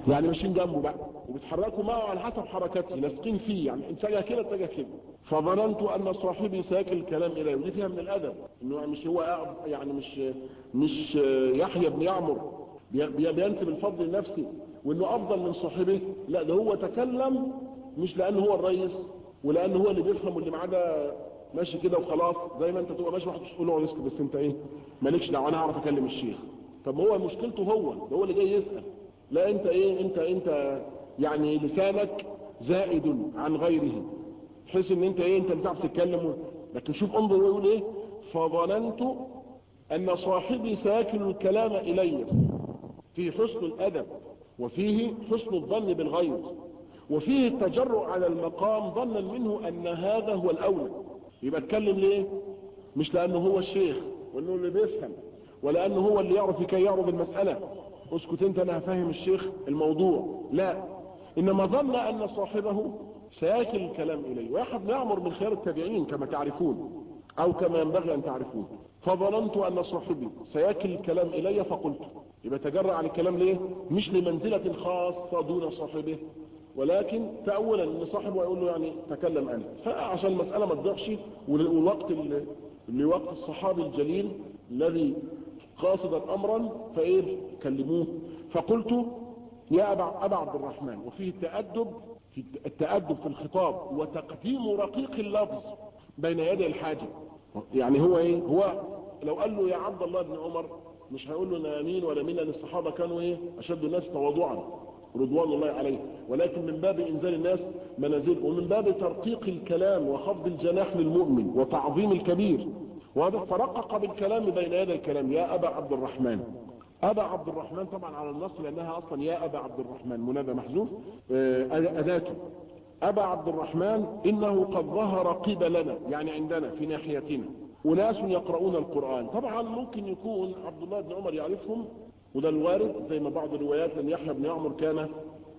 يعني ماشيين جنبه بقى وبيتحركوا معه على حسب حركاته لاصقين فيه يعني اتجه كده اتجه كده فظننت ان صاحبي ساكل الكلام اليه ودي فيها من الادب انه مش هو يعني مش مش يحيى بن يعمر بينسب الفضل لنفسه وانه افضل من صاحبه لا ده هو تكلم مش لانه هو الرئيس ولانه هو اللي بيفهم واللي معاه ده ماشي كده وخلاص زي ما انت تبقى ماشي واحد تقول له رزق بس انت ايه مالكش دعوه انا هعرف اكلم الشيخ طب هو مشكلته هو ده هو اللي جاي يسال لا انت ايه انت انت يعني لسانك زائد عن غيره بحيث ان انت ايه انت بتعرف تتكلم لكن شوف انظر ويقول ايه فظننت ان صاحبي ساكن الكلام الي في حسن الادب وفيه حسن الظن بالغير وفيه التجرؤ على المقام ظنا منه ان هذا هو الاولى يبقى اتكلم ليه مش لانه هو الشيخ وانه اللي بيفهم ولانه هو اللي يعرف كي يعرض المسألة اسكت انت انا هفهم الشيخ الموضوع لا انما ظن ان صاحبه سياكل الكلام اليه واحد يعمر من خيار التابعين كما تعرفون او كما ينبغي ان تعرفون فظننت ان صاحبي سياكل الكلام الي فقلت يبقى تجرأ عن الكلام ليه مش لمنزلة خاصة دون صاحبه ولكن تأولا ان صاحبه يقول له يعني تكلم انا فعشان المسألة ما تضيعش والوقت اللي, اللي وقت الصحابي الجليل الذي قاصدا امرا فايه كلموه فقلت يا أبا, أبا عبد الرحمن وفيه التأدب في التأدب في الخطاب وتقديم رقيق اللفظ بين يدي الحاجة يعني هو ايه هو لو قال له يا عبد الله بن عمر مش هيقول له انا مين ولا مين لان الصحابة كانوا ايه اشد الناس تواضعا رضوان الله عليه ولكن من باب انزال الناس منازل ومن باب ترقيق الكلام وخفض الجناح للمؤمن وتعظيم الكبير وهذا فرقق بالكلام بين يدي الكلام يا ابا عبد الرحمن ابا عبد الرحمن طبعا على النص لانها اصلا يا ابا عبد الرحمن منادى محذوف اداته ابا عبد الرحمن انه قد ظهر قبلنا يعني عندنا في ناحيتنا اناس يقرؤون القرآن طبعا ممكن يكون عبد الله بن عمر يعرفهم وده الوارد زي ما بعض الروايات ان يحيى بن عمر كان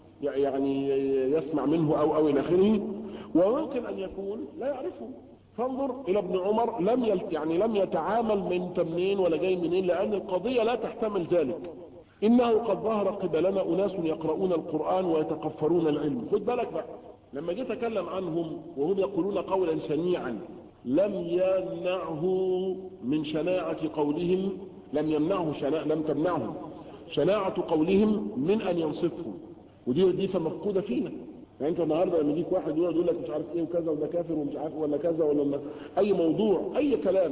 يعني يسمع منه او او الى اخره وممكن ان يكون لا يعرفه فانظر الى ابن عمر لم يل يعني لم يتعامل من منين ولا جاي منين لان القضية لا تحتمل ذلك انه قد ظهر قبلنا اناس يقرؤون القرآن ويتقفرون العلم خد بالك بقى لما جيت اتكلم عنهم وهم يقولون قولا شنيعا لم يمنعه من شناعة قولهم لم يمنعه شناع لم تمنعه شناعة قولهم من ان ينصفه ودي دي فمفقودة فينا يعني انت النهاردة لما يجيك واحد يقعد يقول لك مش عارف ايه وكذا وده كافر ومش عارف ولا كذا ولا اي موضوع اي كلام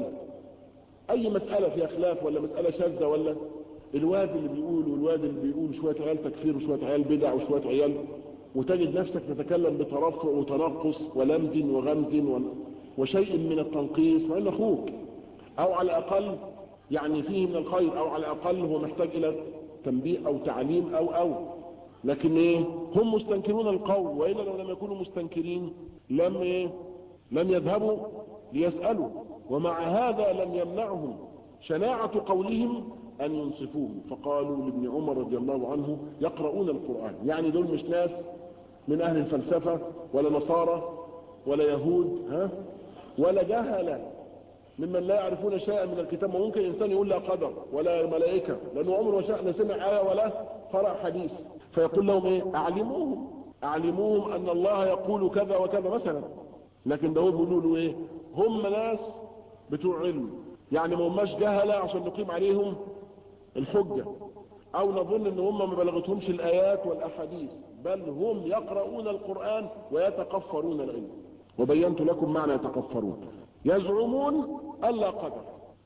اي مسألة فيها خلاف ولا مسألة شاذة ولا الواد اللي بيقول والواد اللي بيقول شوية عيال تكفير وشوية عيال بدع وشوية عيال وتجد نفسك تتكلم بترفع وتنقص ولمز وغمز وشيء من التنقيص فإن أخوك أو على الأقل يعني فيه من الخير أو على الأقل هو محتاج إلى تنبيه أو تعليم أو أو لكن إيه هم مستنكرون القول وإلا لو لم يكونوا مستنكرين لم إيه لم يذهبوا ليسألوا ومع هذا لم يمنعهم شناعة قولهم أن ينصفوه فقالوا لابن عمر رضي الله عنه يقرؤون القرآن يعني دول مش ناس من أهل الفلسفة ولا نصارى ولا يهود ها ولا جهلة ممن لا يعرفون شيئا من الكتاب وممكن إنسان يقول لا قدر ولا ملائكة لأنه عمره لا سمع آية ولا قرأ حديث فيقول لهم إيه أعلموهم أعلموهم أن الله يقول كذا وكذا مثلا لكن ده هو بيقولوا له إيه هم ناس بتوع علم يعني ما هماش جهلة عشان نقيم عليهم الحجة او نظن ان هم ما بلغتهمش الايات والاحاديث بل هم يقرؤون القرآن ويتقفرون العلم وبينت لكم معنى يتقفرون يزعمون الا قدر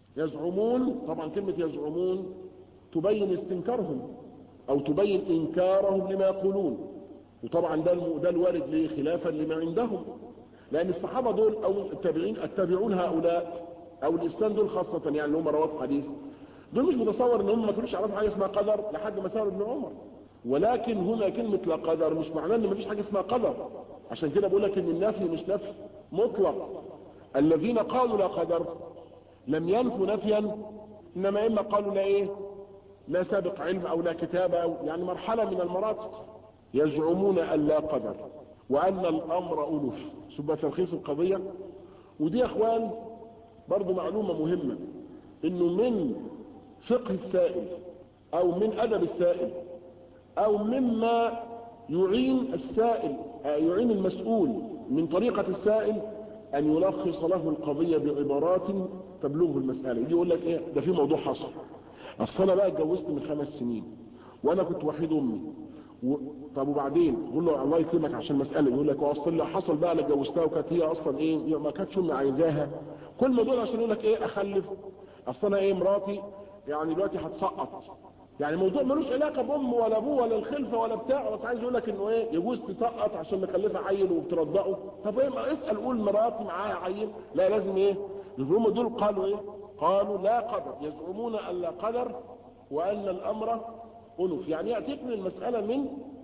يزعمون طبعا كلمة يزعمون تبين استنكارهم او تبين انكارهم لما يقولون وطبعا ده ده الوارد ليه خلافا لما عندهم لان الصحابة دول او التابعين التابعون هؤلاء او الاسلام دول خاصة يعني اللي هم رواه حديث دول مش متصور ان هم ما كانوش يعرفوا حاجه اسمها قدر لحد ما سالوا ابن عمر ولكن هنا كلمة لا قدر مش معناه ان مفيش حاجة اسمها قدر عشان كده بقول لك ان النفي مش نفي مطلق الذين قالوا لا قدر لم ينفوا نفيا انما اما قالوا لا ايه لا سابق علم او لا كتابة أو يعني مرحلة من المراتب يزعمون ان لا قدر وان الامر الف سبب تلخيص القضية ودي يا اخوان برضو معلومة مهمة انه من فقه السائل او من ادب السائل او مما يعين السائل يعين المسؤول من طريقة السائل ان يلخص له القضية بعبارات تبلغه المسألة يجي يقول لك ايه ده في موضوع حصل اصل انا بقى اتجوزت من خمس سنين وانا كنت وحيد امي و... طب وبعدين يقول له الله يكرمك عشان مسألة يقول لك اصل اللي حصل بقى انا اتجوزتها وكانت هي اصلا ايه ما كانتش امي عايزاها كل ما دول عشان يقول لك ايه اخلف اصل انا ايه مراتي يعني دلوقتي هتسقط يعني موضوع ملوش علاقه بام ولا ابوه ولا الخلفه ولا بتاع بس عايز يقول لك انه ايه يجوز تسقط عشان مخلفه عيل وبترضعه طب ايه ما اسال قول مراتي معاها عيل لا لازم ايه هم دول قالوا ايه قالوا لا قدر يزعمون ان لا قدر وان الامر انف يعني ياتيك من المساله من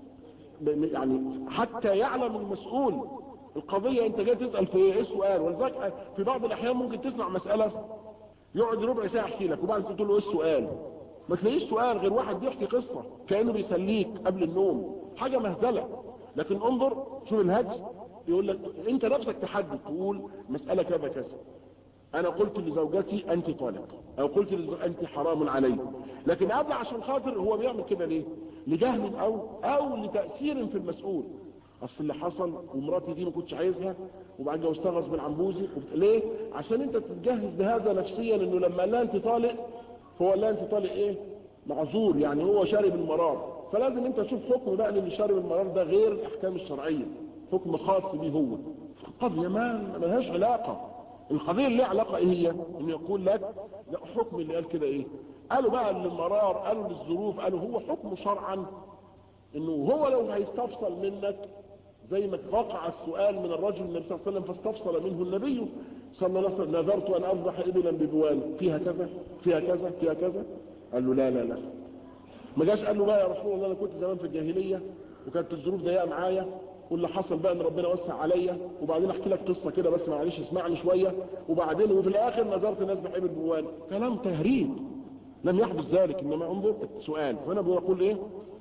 يعني حتى يعلم المسؤول القضيه انت جاي تسال في ايه السؤال ولذلك في بعض الاحيان ممكن تسمع مساله يقعد ربع ساعه يحكي لك وبعدين تقول له ايه السؤال ما تلاقيش سؤال غير واحد بيحكي قصة كأنه بيسليك قبل النوم حاجة مهزلة لكن انظر شوف الهدي يقول لك انت نفسك تحدد تقول مسألة كذا كذا انا قلت لزوجتي انت طالق او قلت انت حرام علي لكن قبل عشان خاطر هو بيعمل كده ليه لجهل او او لتأثير في المسؤول اصل اللي حصل ومراتي دي ما كنتش عايزها وبعد جوزتها غصب عن بوزي ليه عشان انت تتجهز بهذا نفسيا انه لما قال لها انت طالق هو لا انت طالق ايه معذور يعني هو شارب المرار فلازم انت تشوف حكم بقى للي شارب المرار ده غير الاحكام الشرعية حكم خاص بيه هو القضية ما ملهاش علاقة القضية اللي علاقة ايه هي انه يقول لك لا حكم اللي قال كده ايه قالوا بقى للمرار قالوا للظروف قالوا هو حكم شرعا انه هو لو هيستفصل منك زي ما وقع السؤال من الرجل النبي صلى الله عليه وسلم فاستفصل منه النبي صلى الله عليه وسلم نذرت ان اذبح ابلا ببوان فيها كذا فيها كذا فيها كذا قال له لا لا لا ما جاش قال له بقى يا رسول الله انا كنت زمان في الجاهليه وكانت الظروف ضيقه معايا واللي حصل بقى ان ربنا وسع عليا وبعدين احكي لك قصه كده بس معلش اسمعني شويه وبعدين وفي الاخر نذرت ان اذبح ابل ببوان كلام تهريج لم يحدث ذلك انما انظر السؤال فانا بقول ايه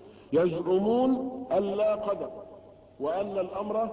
يزعمون الا قدر وان الامر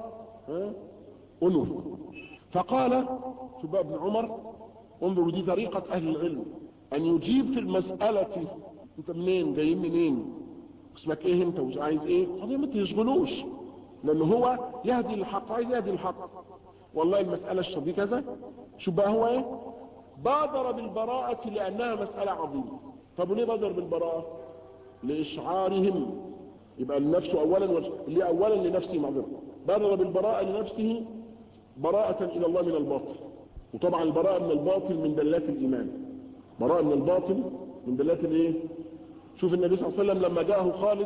انف فقال شوف بقى ابن عمر انظروا دي طريقة اهل العلم ان يجيب في المسألة انت منين جايين منين اسمك ايه انت ومش عايز ايه قضية ما تشغلوش لان هو يهدي الحق عايز يهدي الحق والله المسألة الشديدة كذا شوف بقى هو ايه بادر بالبراءة لانها مسألة عظيمة طب وليه بادر بالبراءة لاشعارهم يبقى لنفسه اولا اللي اولا لنفسه معذرة بادر بالبراءة لنفسه براءة الى الله من الباطل وطبعا البراءة من الباطل من دلات الايمان براءة من الباطل من دلات الايه شوف النبي صلى الله عليه وسلم لما جاءه خالد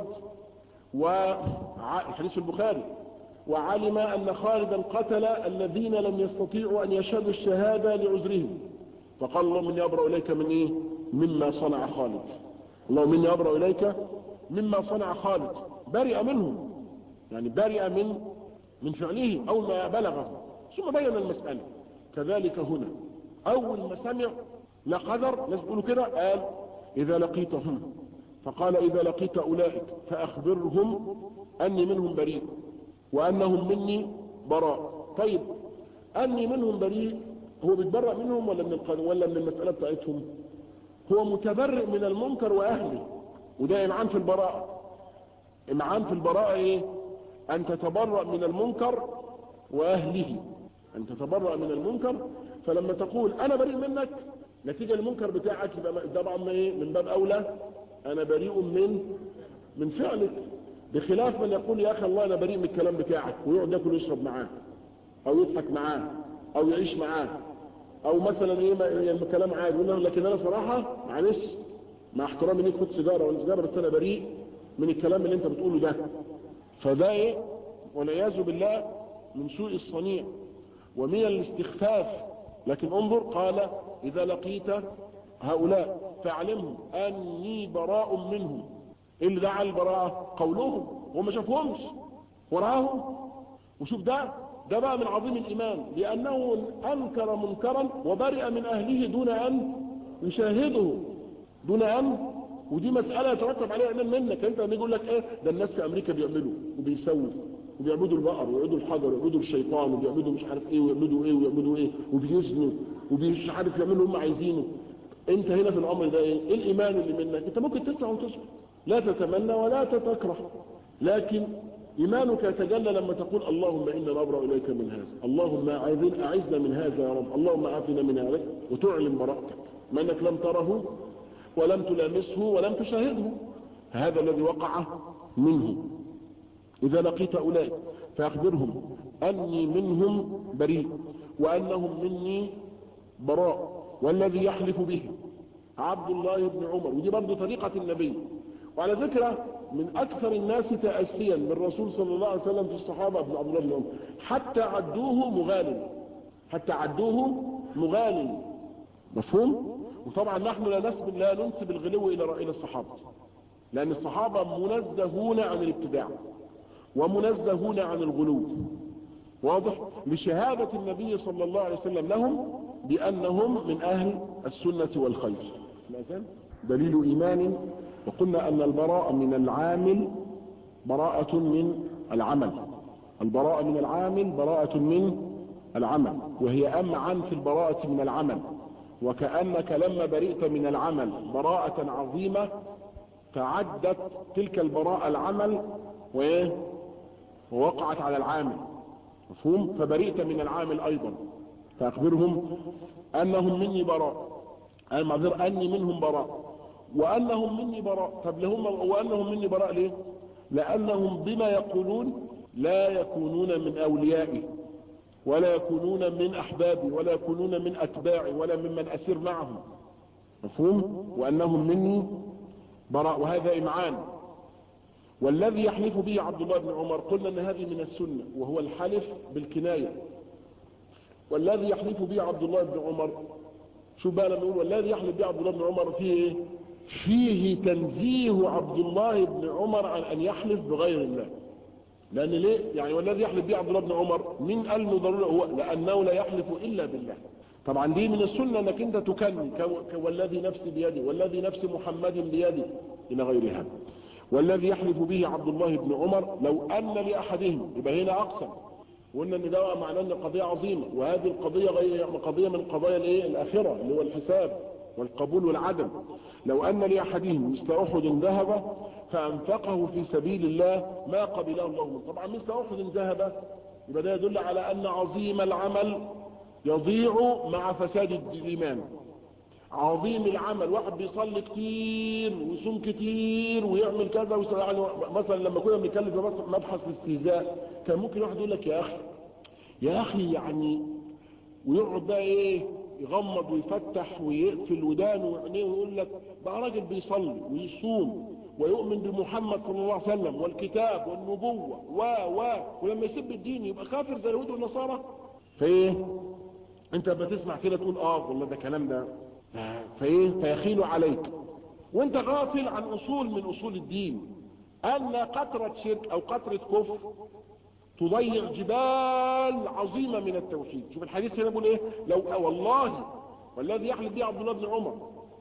والحديث في البخاري وعلم ان خالدا قتل الذين لم يستطيعوا ان يشهدوا الشهادة لعذرهم فقال اللهم اني ابرأ اليك من ايه مما صنع خالد اللهم اني ابرأ اليك مما صنع خالد برئ منه يعني برئ من من فعله او ما بلغه ثم بين المسألة كذلك هنا اول ما سمع لا قدر لازم يقولوا كده قال اذا لقيتهم فقال اذا لقيت اولئك فاخبرهم اني منهم بريء وانهم مني براء طيب اني منهم بريء هو بيتبرأ منهم ولا من القانون ولا من المسألة بتاعتهم هو متبرئ من المنكر واهله وده امعان في البراءة امعان في البراءة ايه ان تتبرأ من المنكر واهله ان تتبرأ من المنكر فلما تقول انا بريء منك نتيجة المنكر بتاعك يبقى طبعا ايه من باب اولى انا بريء من من فعلك بخلاف من يقول يا اخي الله انا بريء من الكلام بتاعك ويقعد ياكل ويشرب معاه او يضحك معاه او يعيش معاه او مثلا ايه يعني كلام عادي يقول له لكن انا صراحة معلش مع احترامي ليك خد سيجاره ولا سيجاره بس انا بريء من الكلام اللي انت بتقوله ده فده ايه والعياذ بالله من سوء الصنيع ومن الاستخفاف لكن انظر قال اذا لقيت هؤلاء فاعلمهم اني براء منهم ايه اللي دعا البراءة قولهم وما شافهمش وراهم وشوف ده ده بقى من عظيم الايمان لانه انكر منكرا وبرئ من اهله دون ان يشاهده دون ان ودي مسألة يترتب عليها ايمان منك انت لما يقول لك ايه ده الناس في امريكا بيعملوا وبيسووا وبيعبدوا البقر ويعبدوا الحجر ويعبدوا الشيطان وبيعبدوا مش عارف ايه ويعبدوا ايه ويعبدوا ايه وبيزنوا ومش عارف يعملوا اللي هم عايزينه انت هنا في الامر ده ايه ايه الايمان اللي منك انت ممكن تسمع وتسكت لا تتمنى ولا تتكره لكن إيمانك يتجلى لما تقول اللهم إنا نبرأ إليك من هذا اللهم أعزنا من هذا يا رب اللهم عافنا من هذا وتعلن براءتك ما أنك لم تره ولم تلامسه ولم تشاهده هذا الذي وقع منه إذا لقيت أولئك فأخبرهم أني منهم بريء وأنهم مني براء والذي يحلف به عبد الله بن عمر ودي برضه طريقة النبي وعلى فكرة من أكثر الناس تأسيا بالرسول صلى الله عليه وسلم في الصحابة ابن عبد الله بن عمر حتى عدوه مغالل حتى عدوه مغالل مفهوم؟ وطبعا نحن لا نسب لا ننسب الغلو إلى إلى الصحابة لأن الصحابة منزهون عن الابتداع ومنزهون عن الغلو واضح لشهادة النبي صلى الله عليه وسلم لهم بأنهم من أهل السنة والخير دليل إيمان وقلنا أن البراءة من العامل براءة من العمل البراءة من العامل براءة من العمل وهي أمعا في البراءة من العمل وكأنك لما برئت من العمل براءة عظيمة تعدت تلك البراءة العمل وإيه ووقعت على العامل مفهوم فبرئت من العامل أيضا فأخبرهم أنهم مني براء المعذر أني منهم براء وأنهم مني براء طب لهم وأنهم مني براء ليه لأنهم بما يقولون لا يكونون من أوليائي ولا يكونون من أحبابي ولا يكونون من أتباعي ولا ممن أسير معهم مفهوم وأنهم مني براء وهذا إمعان والذي يحلف به عبد الله بن عمر قلنا أن هذه من السنة وهو الحلف بالكناية والذي يحلف به عبد الله بن عمر شو بقى لما يقول والذي يحلف به عبد الله بن عمر فيه ايه فيه تنزيه عبد الله بن عمر عن ان يحلف بغير الله لان ليه يعني والذي يحلف به عبد الله بن عمر من قال له ضروري هو لانه لا يحلف الا بالله طبعا دي من السنه انك انت تكني والذي نفسي بيدي والذي نفس محمد بيدي الى غير هذا والذي يحلف به عبد الله بن عمر لو ان لاحدهم يبقى هنا اقسم وقلنا ان ده معناه ان قضيه عظيمه وهذه القضيه غير قضيه من قضايا الايه الاخره اللي هو الحساب والقبول والعدم لو ان لاحدهم مثل احد ذهب فانفقه في سبيل الله ما قبله الله منه طبعا مثل احد ذهب يبقى ده يدل على ان عظيم العمل يضيع مع فساد الايمان عظيم العمل واحد بيصلي كتير ويصوم كتير ويعمل كذا ويسوي يعني مثلا لما كنا بنتكلم في مبحث الاستهزاء كان ممكن واحد يقول لك يا اخي يا اخي يعني ويقعد بقى ايه يغمض ويفتح ويقفل ودانه وعينيه ويقول لك بقى راجل بيصلي ويصوم ويؤمن بمحمد صلى الله عليه وسلم والكتاب والنبوة و و ولما يسب الدين يبقى كافر زي اليهود والنصارى فايه انت بتسمع كده تقول اه والله ده كلام ده فايه فيخيل عليك وانت غافل عن اصول من اصول الدين ان قطرة شرك او قطرة كفر تضيع جبال عظيمة من التوحيد شوف الحديث هنا بيقول ايه لو والله والذي يحلف به عبد الله بن عمر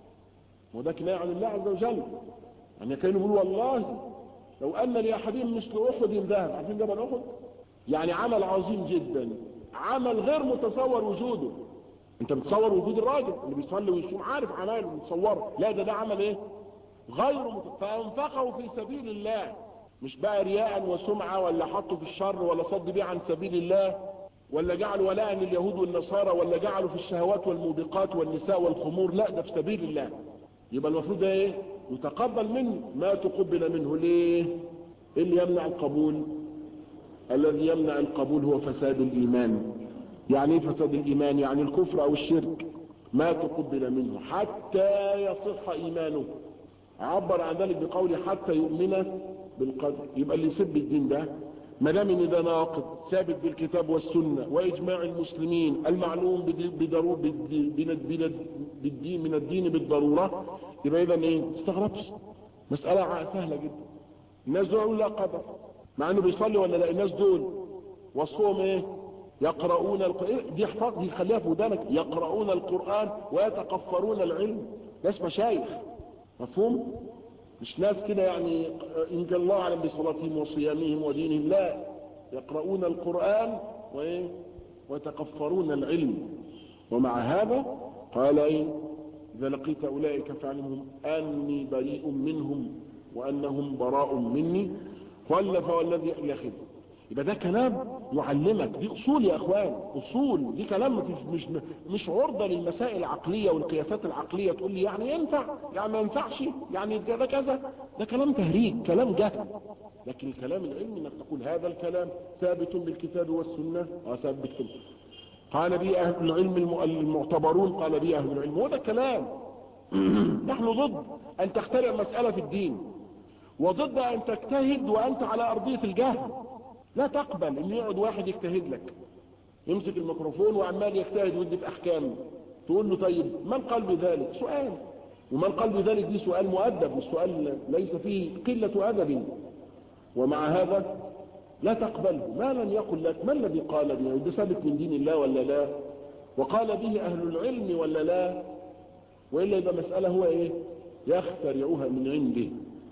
وده كناية عن الله عز وجل يعني كانوا يقول والله لو ان لاحدهم مثل احد ذهب عارفين جبل احد يعني عمل عظيم جدا عمل غير متصور وجوده انت بتصور وجود الراجل اللي بيصلي ويصوم عارف عماله متصوره لا ده ده عمل ايه غير مت... فانفقه في سبيل الله مش بقى رياء وسمعة ولا حطه في الشر ولا صد بيه عن سبيل الله ولا جعل ولاء لليهود والنصارى ولا جعله في الشهوات والموبقات والنساء والخمور لا ده في سبيل الله يبقى المفروض ده ايه يتقبل منه ما تقبل منه ليه ايه اللي يمنع القبول الذي يمنع القبول هو فساد الايمان يعني ايه فساد الايمان يعني الكفر او الشرك ما تقبل منه حتى يصح ايمانه عبر عن ذلك بقوله حتى يؤمن بالقدر يبقى اللي يسب الدين ده ما دام ان ده ناقض ثابت بالكتاب والسنه واجماع المسلمين المعلوم بضروره بالدين من الدين بالضروره يبقى اذا ايه ما تستغربش مساله سهله جدا الناس دول لا قدر مع انه بيصلي ولا لا الناس دول وصفهم ايه يقرؤون القرآن دي احفظ دي خليها في ودانك يقرؤون القرآن ويتقفرون العلم ناس مشايخ مفهوم مش ناس كده يعني إن الله أعلم بصلاتهم وصيامهم ودينهم لا يقرؤون القرآن وإيه ويتقفرون العلم ومع هذا قال إيه إذا لقيت أولئك فاعلمهم أني بريء منهم وأنهم براء مني قال فوالذي يخذ يبقى ده كلام يعلمك دي اصول يا اخوان اصول دي كلام مش مش عرضة للمسائل العقلية والقياسات العقلية تقول لي يعني ينفع يعني ما ينفعش يعني كذا كذا ده كلام تهريج كلام جهل لكن الكلام العلمي انك تقول هذا الكلام ثابت بالكتاب والسنة اه ثابت بالكتاب قال به اهل العلم المعتبرون قال به اهل العلم هو ده الكلام نحن ضد ان تخترع مسألة في الدين وضد ان تجتهد وانت على ارضية الجهل لا تقبل ان يقعد واحد يجتهد لك يمسك الميكروفون وعمال يجتهد ويدي في احكام تقول له طيب من قال بذلك سؤال ومن قال بذلك دي سؤال مؤدب والسؤال ليس فيه قلة ادب ومع هذا لا تقبله ما لن يقل لك ما الذي قال به ده ثابت من دين الله ولا لا وقال به اهل العلم ولا لا وإلا يبقى مسألة هو ايه يخترعها من عنده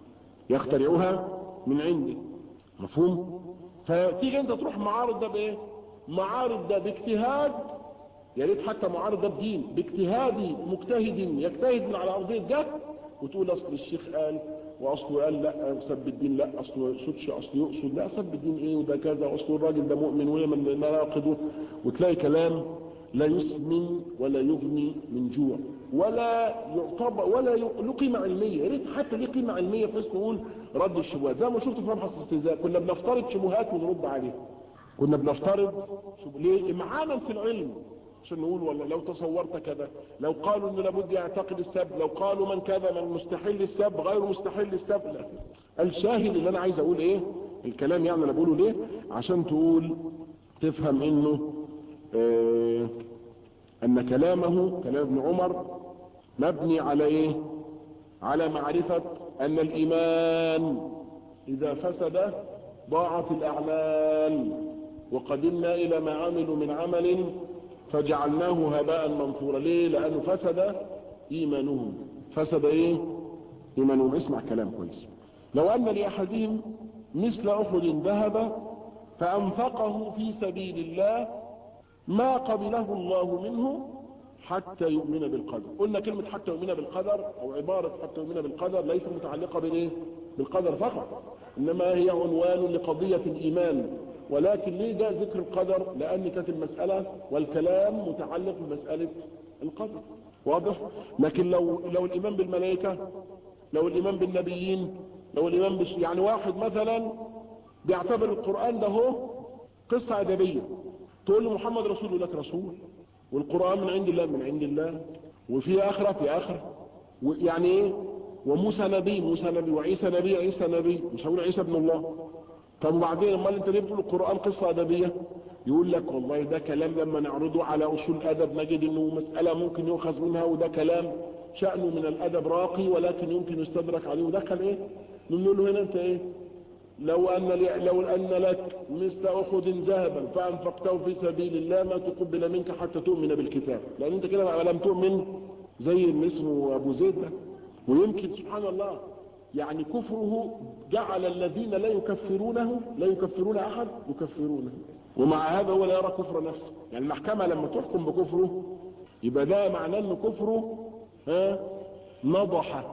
يخترعها من عنده مفهوم فتيجي انت تروح معارض ده بايه معارض ده باجتهاد يا ريت حتى معارض ده بدين باجتهاد مجتهد يجتهد من على ارضيه جهل وتقول اصل الشيخ قال واصله قال لا سب الدين لا اصله ما يقصدش اصله يقصد لا سب الدين ايه وده كذا واصله الراجل ده مؤمن وهي من ناقضه وتلاقي كلام لا يسمن ولا يغني من جوع ولا يعتبر ولا له قيمه علميه يا ريت حتى ليه قيمه علميه بحيث نقول رد الشبهات زي ما شفت في مبحث الاستهزاء كنا بنفترض شبهات ونرد عليها كنا بنفترض شب... ليه امعانا في العلم عشان نقول والله لو تصورت كذا لو قالوا ان لابد يعتقد السب لو قالوا من كذا من مستحيل السب غير مستحيل السب لا الشاهد اللي انا عايز اقول ايه الكلام يعني انا بقوله ليه عشان تقول تفهم انه اه ان كلامه كلام ابن عمر مبني على ايه على معرفة ان الايمان اذا فسد ضاعت الاعمال وقدمنا الى ما عملوا من عمل فجعلناه هباء منثورا ليه لانه فسد ايمانهم فسد ايه ايمانهم اسمع كلام كويس لو ان لاحدهم مثل احد ذهب فانفقه في سبيل الله ما قبله الله منه حتى يؤمن بالقدر قلنا كلمة حتى يؤمن بالقدر او عبارة حتى يؤمن بالقدر ليس متعلقة بالايه بالقدر فقط انما هي عنوان لقضية الايمان ولكن ليه جاء ذكر القدر لان كانت المسألة والكلام متعلق بمسألة القدر واضح لكن لو لو الايمان بالملائكة لو الايمان بالنبيين لو الايمان بش يعني واحد مثلا بيعتبر القرآن ده هو قصة ادبية تقول له محمد رسول لك رسول والقرآن من عند الله من عند الله وفي آخرة في آخرة يعني ايه وموسى نبي موسى نبي وعيسى نبي عيسى نبي مش هقول عيسى ابن الله طب وبعدين امال انت ليه بتقول القرآن قصة أدبية يقول لك والله ده كلام لما نعرضه على أصول الأدب نجد انه مسألة ممكن يؤخذ منها وده كلام شأنه من الأدب راقي ولكن يمكن يستدرك عليه ودخل ايه نقول له هنا انت ايه لو أن لو أن لك مثل أخذ ذهبا فأنفقته في سبيل الله ما تقبل منك حتى تؤمن بالكتاب لأن أنت كده لم تؤمن زي اللي اسمه أبو زيد ده ويمكن سبحان الله يعني كفره جعل الذين لا يكفرونه لا يكفرون أحد يكفرونه ومع هذا هو لا يرى كفر نفسه يعني المحكمة لما تحكم بكفره يبقى ده معناه أن كفره ها نضح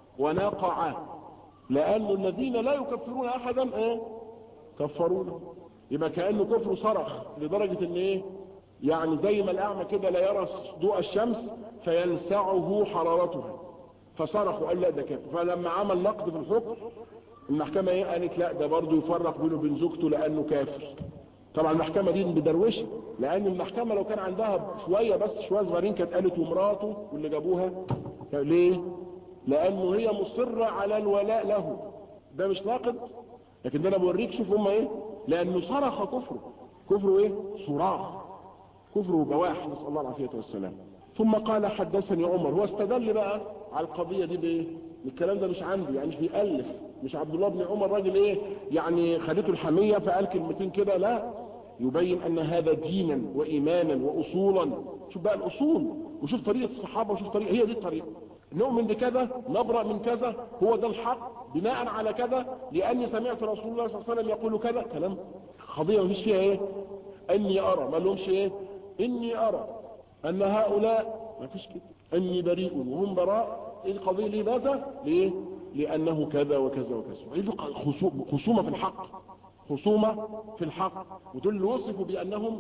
ونقع لأن الذين لا يكفرون أحدا ايه كفرونه يبقى كأنه كفر صرخ لدرجة ان ايه يعني زي ما الأعمى كده لا يرى ضوء الشمس فيلسعه حرارتها فصرخ وقال لا ده كافر فلما عمل نقد في الحكم المحكمة ايه قالت لا ده برضه يفرق بينه وبين زوجته لأنه كافر طبعا المحكمة دي بدروشه لأن المحكمة لو كان عندها شوية بس شوية صغيرين كانت قالت ومراته واللي جابوها ليه لانه هي مصرة على الولاء له ده مش ناقد لكن ده انا بوريك شوف هم ايه لانه صرخ كفره كفره ايه صراخ كفره بواح نسال الله العافيه والسلام ثم قال حدثني عمر هو استدل بقى على القضيه دي بايه الكلام ده مش عنده يعني مش بيألف مش عبد الله بن عمر راجل ايه يعني خدته الحميه فقال كلمتين كده لا يبين ان هذا دينا وايمانا واصولا شوف بقى الاصول وشوف طريقه الصحابه وشوف طريقه هي دي الطريقه نؤمن بكذا نبرأ من كذا هو ده الحق بناء على كذا لأني سمعت رسول الله صلى الله عليه وسلم يقول كذا كلام قضية مفيش فيها ايه اني ارى ما لهمش ايه اني ارى ان هؤلاء ما فيش كده اني بريء وهم براء ايه القضية ليه ماذا ليه لأنه كذا وكذا وكذا خصومة في الحق خصومة في الحق ودول اللي وصفوا بأنهم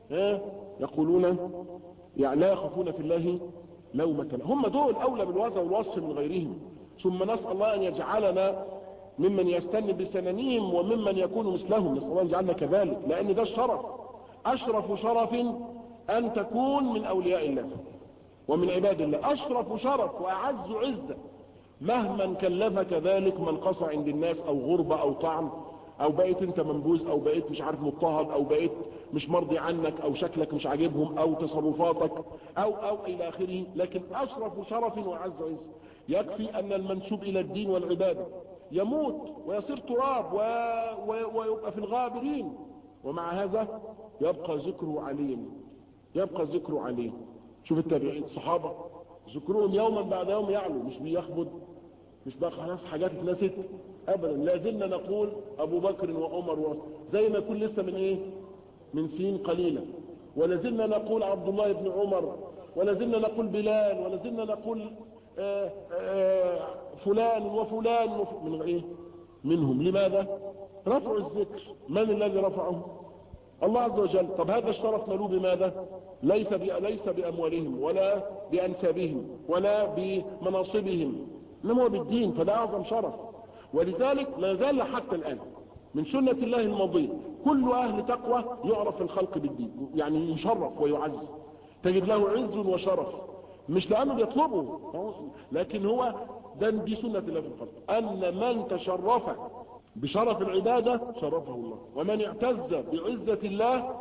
يقولون يعني لا يخافون في الله لومة هم دول أولى بالوزن والوصف من غيرهم ثم نسأل الله أن يجعلنا ممن يستن بسننهم وممن يكون مثلهم نسأل الله أن يجعلنا كذلك لأن ده الشرف أشرف شرف أن تكون من أولياء الله ومن عباد الله أشرف شرف وأعز عزة مهما كلفك ذلك من قصى عند الناس أو غربة أو طعن أو بقيت أنت منبوذ أو بقيت مش عارف مضطهد أو بقيت مش مرضي عنك أو شكلك مش عاجبهم أو تصرفاتك أو أو إلى آخره لكن أشرف شرف وأعز عزة يكفي أن المنسوب إلى الدين والعبادة يموت ويصير تراب و... و... ويبقى في الغابرين ومع هذا يبقى ذكره عليم يبقى ذكره عليه شوف التابعين الصحابة ذكرهم يوما بعد يوم يعلو مش بيخبط مش بقى خلاص حاجات اتنست ابدا لا زلنا نقول ابو بكر وعمر و... زي ما يكون لسه من ايه من سنين قليلة ولا زلنا نقول عبد الله بن عمر ولا زلنا نقول بلال ولا زلنا نقول آآ آآ فلان وفلان وف... من ايه منهم لماذا رفعوا الذكر من الذي رفعه الله عز وجل طب هذا الشرف نلوه بماذا ليس ليس باموالهم ولا بانسابهم ولا بمناصبهم انما هو بالدين فده اعظم شرف ولذلك لا زال حتى الان من سنة الله الماضية كل اهل تقوى يعرف الخلق بالدين يعني يشرف ويعز تجد له عز وشرف مش لانه بيطلبه لكن هو ده دي سنة الله في الخلق ان من تشرف بشرف العبادة شرفه الله ومن اعتز بعزة الله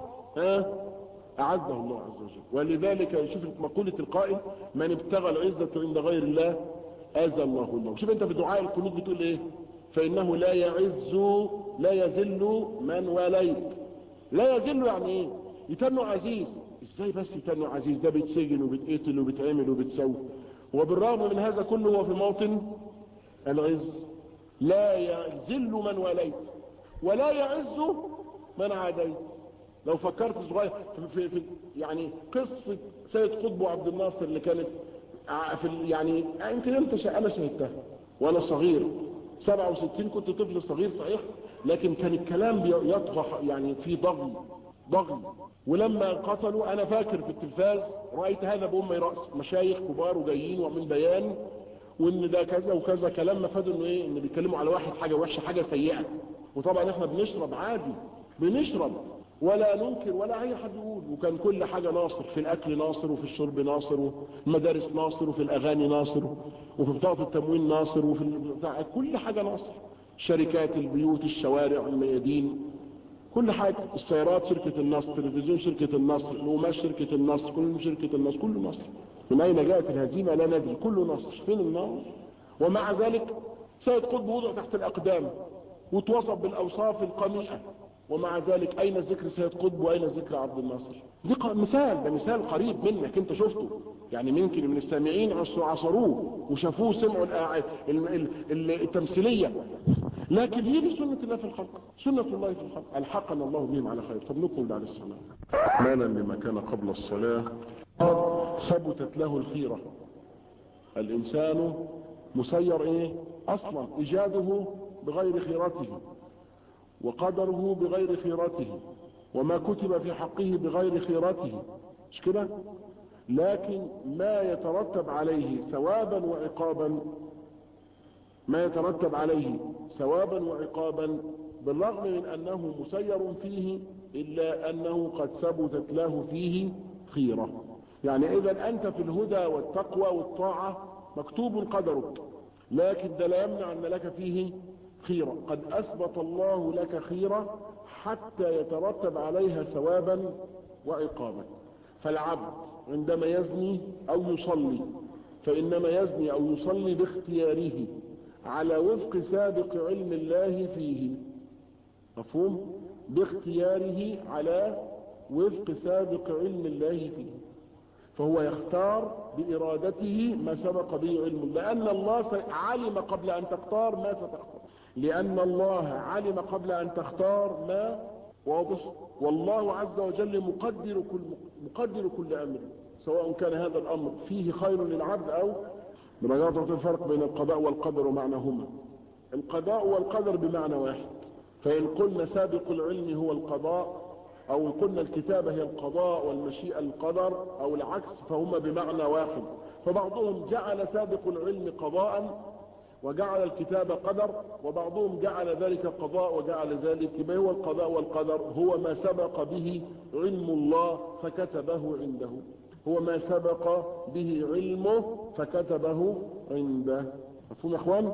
أعزه الله عز وجل ولذلك يشوف مقولة القائل من ابتغى العزة عند غير الله أذى الله الله شوف انت في دعاء القنوت بتقول ايه فإنه لا يعز لا يذل من وليت لا يذل يعني ايه يتنو عزيز ازاي بس يتنو عزيز ده بيتسجن وبيتقتل وبيتعمل وبيتسوى وبالرغم من هذا كله هو في موطن العز لا يذل من وليت ولا يعز من عاديت لو فكرت صغير في, في يعني قصة سيد قطب وعبد الناصر اللي كانت في يعني يمكن انت انا شهدتها وانا صغير 67 كنت طفل صغير صحيح لكن كان الكلام يطغى يعني في ضغي ضغي ولما قتلوا انا فاكر في التلفاز رأيت هذا بأمي رأس مشايخ كبار وجايين وعاملين بيان وان ده كذا وكذا كلام مفاد انه ايه ان بيتكلموا على واحد حاجة وحشة حاجة سيئة وطبعا احنا بنشرب عادي بنشرب ولا ننكر ولا اي حد يقول وكان كل حاجة ناصر في الاكل ناصر وفي الشرب ناصر وفي المدارس ناصر وفي الاغاني ناصر وفي بطاقة التموين ناصر وفي بتاع كل حاجة ناصر شركات البيوت الشوارع الميادين كل حاجة السيارات شركة النصر التلفزيون شركة النصر القماش شركة النصر كل شركة النصر كله نصر من اين جاءت الهزيمة لا ندري كله نصر فين النار ومع ذلك سيد قطب وضع تحت الاقدام وتوصف بالاوصاف القميئة ومع ذلك اين ذكر سيد قطب واين ذكر عبد الناصر دي مثال ده مثال قريب منك انت شفته يعني ممكن من السامعين عصروه وشافوه سمعوا التمثيلية لكن هي دي سنة الله في الخلق سنة الله في الخلق الحقنا الله بهم على خير طب نقول بعد الصلاة مانا لما كان قبل الصلاة ثبتت له الخيرة الانسان مسير ايه اصلا ايجاده بغير خيرته وقدره بغير خيرته وما كتب في حقه بغير خيرته مش كده لكن ما يترتب عليه ثوابا وعقابا ما يترتب عليه ثوابا وعقابا بالرغم من انه مسير فيه الا انه قد ثبتت له فيه خيرة يعني اذا انت في الهدى والتقوى والطاعة مكتوب قدرك لكن ده لا يمنع ان لك فيه خيرة قد اثبت الله لك خيرة حتى يترتب عليها ثوابا وعقابا فالعبد عندما يزني او يصلي فانما يزني او يصلي باختياره على وفق سابق علم الله فيه مفهوم باختياره على وفق سابق علم الله فيه فهو يختار بإرادته ما سبق به علم لأن الله علم قبل أن تختار ما ستختار لأن الله علم قبل أن تختار ما واضح والله عز وجل مقدر كل, مقدر كل أمر سواء كان هذا الأمر فيه خير للعبد أو بما تعطي الفرق بين القضاء والقدر ومعناهما القضاء والقدر بمعنى واحد فإن قلنا سابق العلم هو القضاء أو قلنا الكتابة هي القضاء والمشيئة القدر أو العكس فهما بمعنى واحد فبعضهم جعل سابق العلم قضاء وجعل الكتاب قدر وبعضهم جعل ذلك قضاء وجعل ذلك ما هو القضاء والقدر هو ما سبق به علم الله فكتبه عنده هو ما سبق به علمه فكتبه عنده مفهوم يا اخوان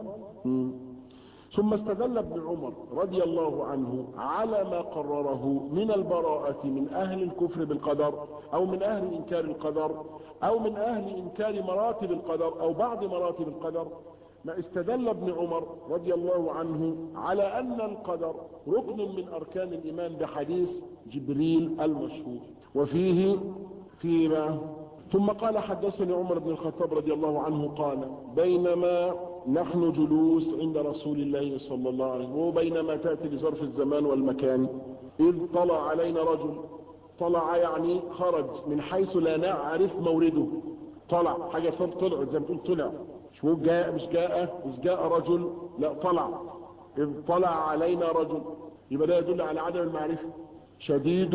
ثم استدل ابن عمر رضي الله عنه على ما قرره من البراءة من أهل الكفر بالقدر أو من أهل إنكار القدر أو من أهل إنكار مراتب القدر أو بعض مراتب القدر ما استدل ابن عمر رضي الله عنه على أن القدر ركن من أركان الإيمان بحديث جبريل المشهور وفيه فيما ثم قال حدثني عمر بن الخطاب رضي الله عنه قال بينما نحن جلوس عند رسول الله صلى الله عليه وسلم وبينما تأتي لظرف الزمان والمكان إذ طلع علينا رجل طلع يعني خرج من حيث لا نعرف مورده طلع حاجة طلع زي ما تقول طلع مش جاء مش جاء مش جاء رجل لا طلع إذ طلع علينا رجل يبقى ده يدل على عدم المعرفة شديد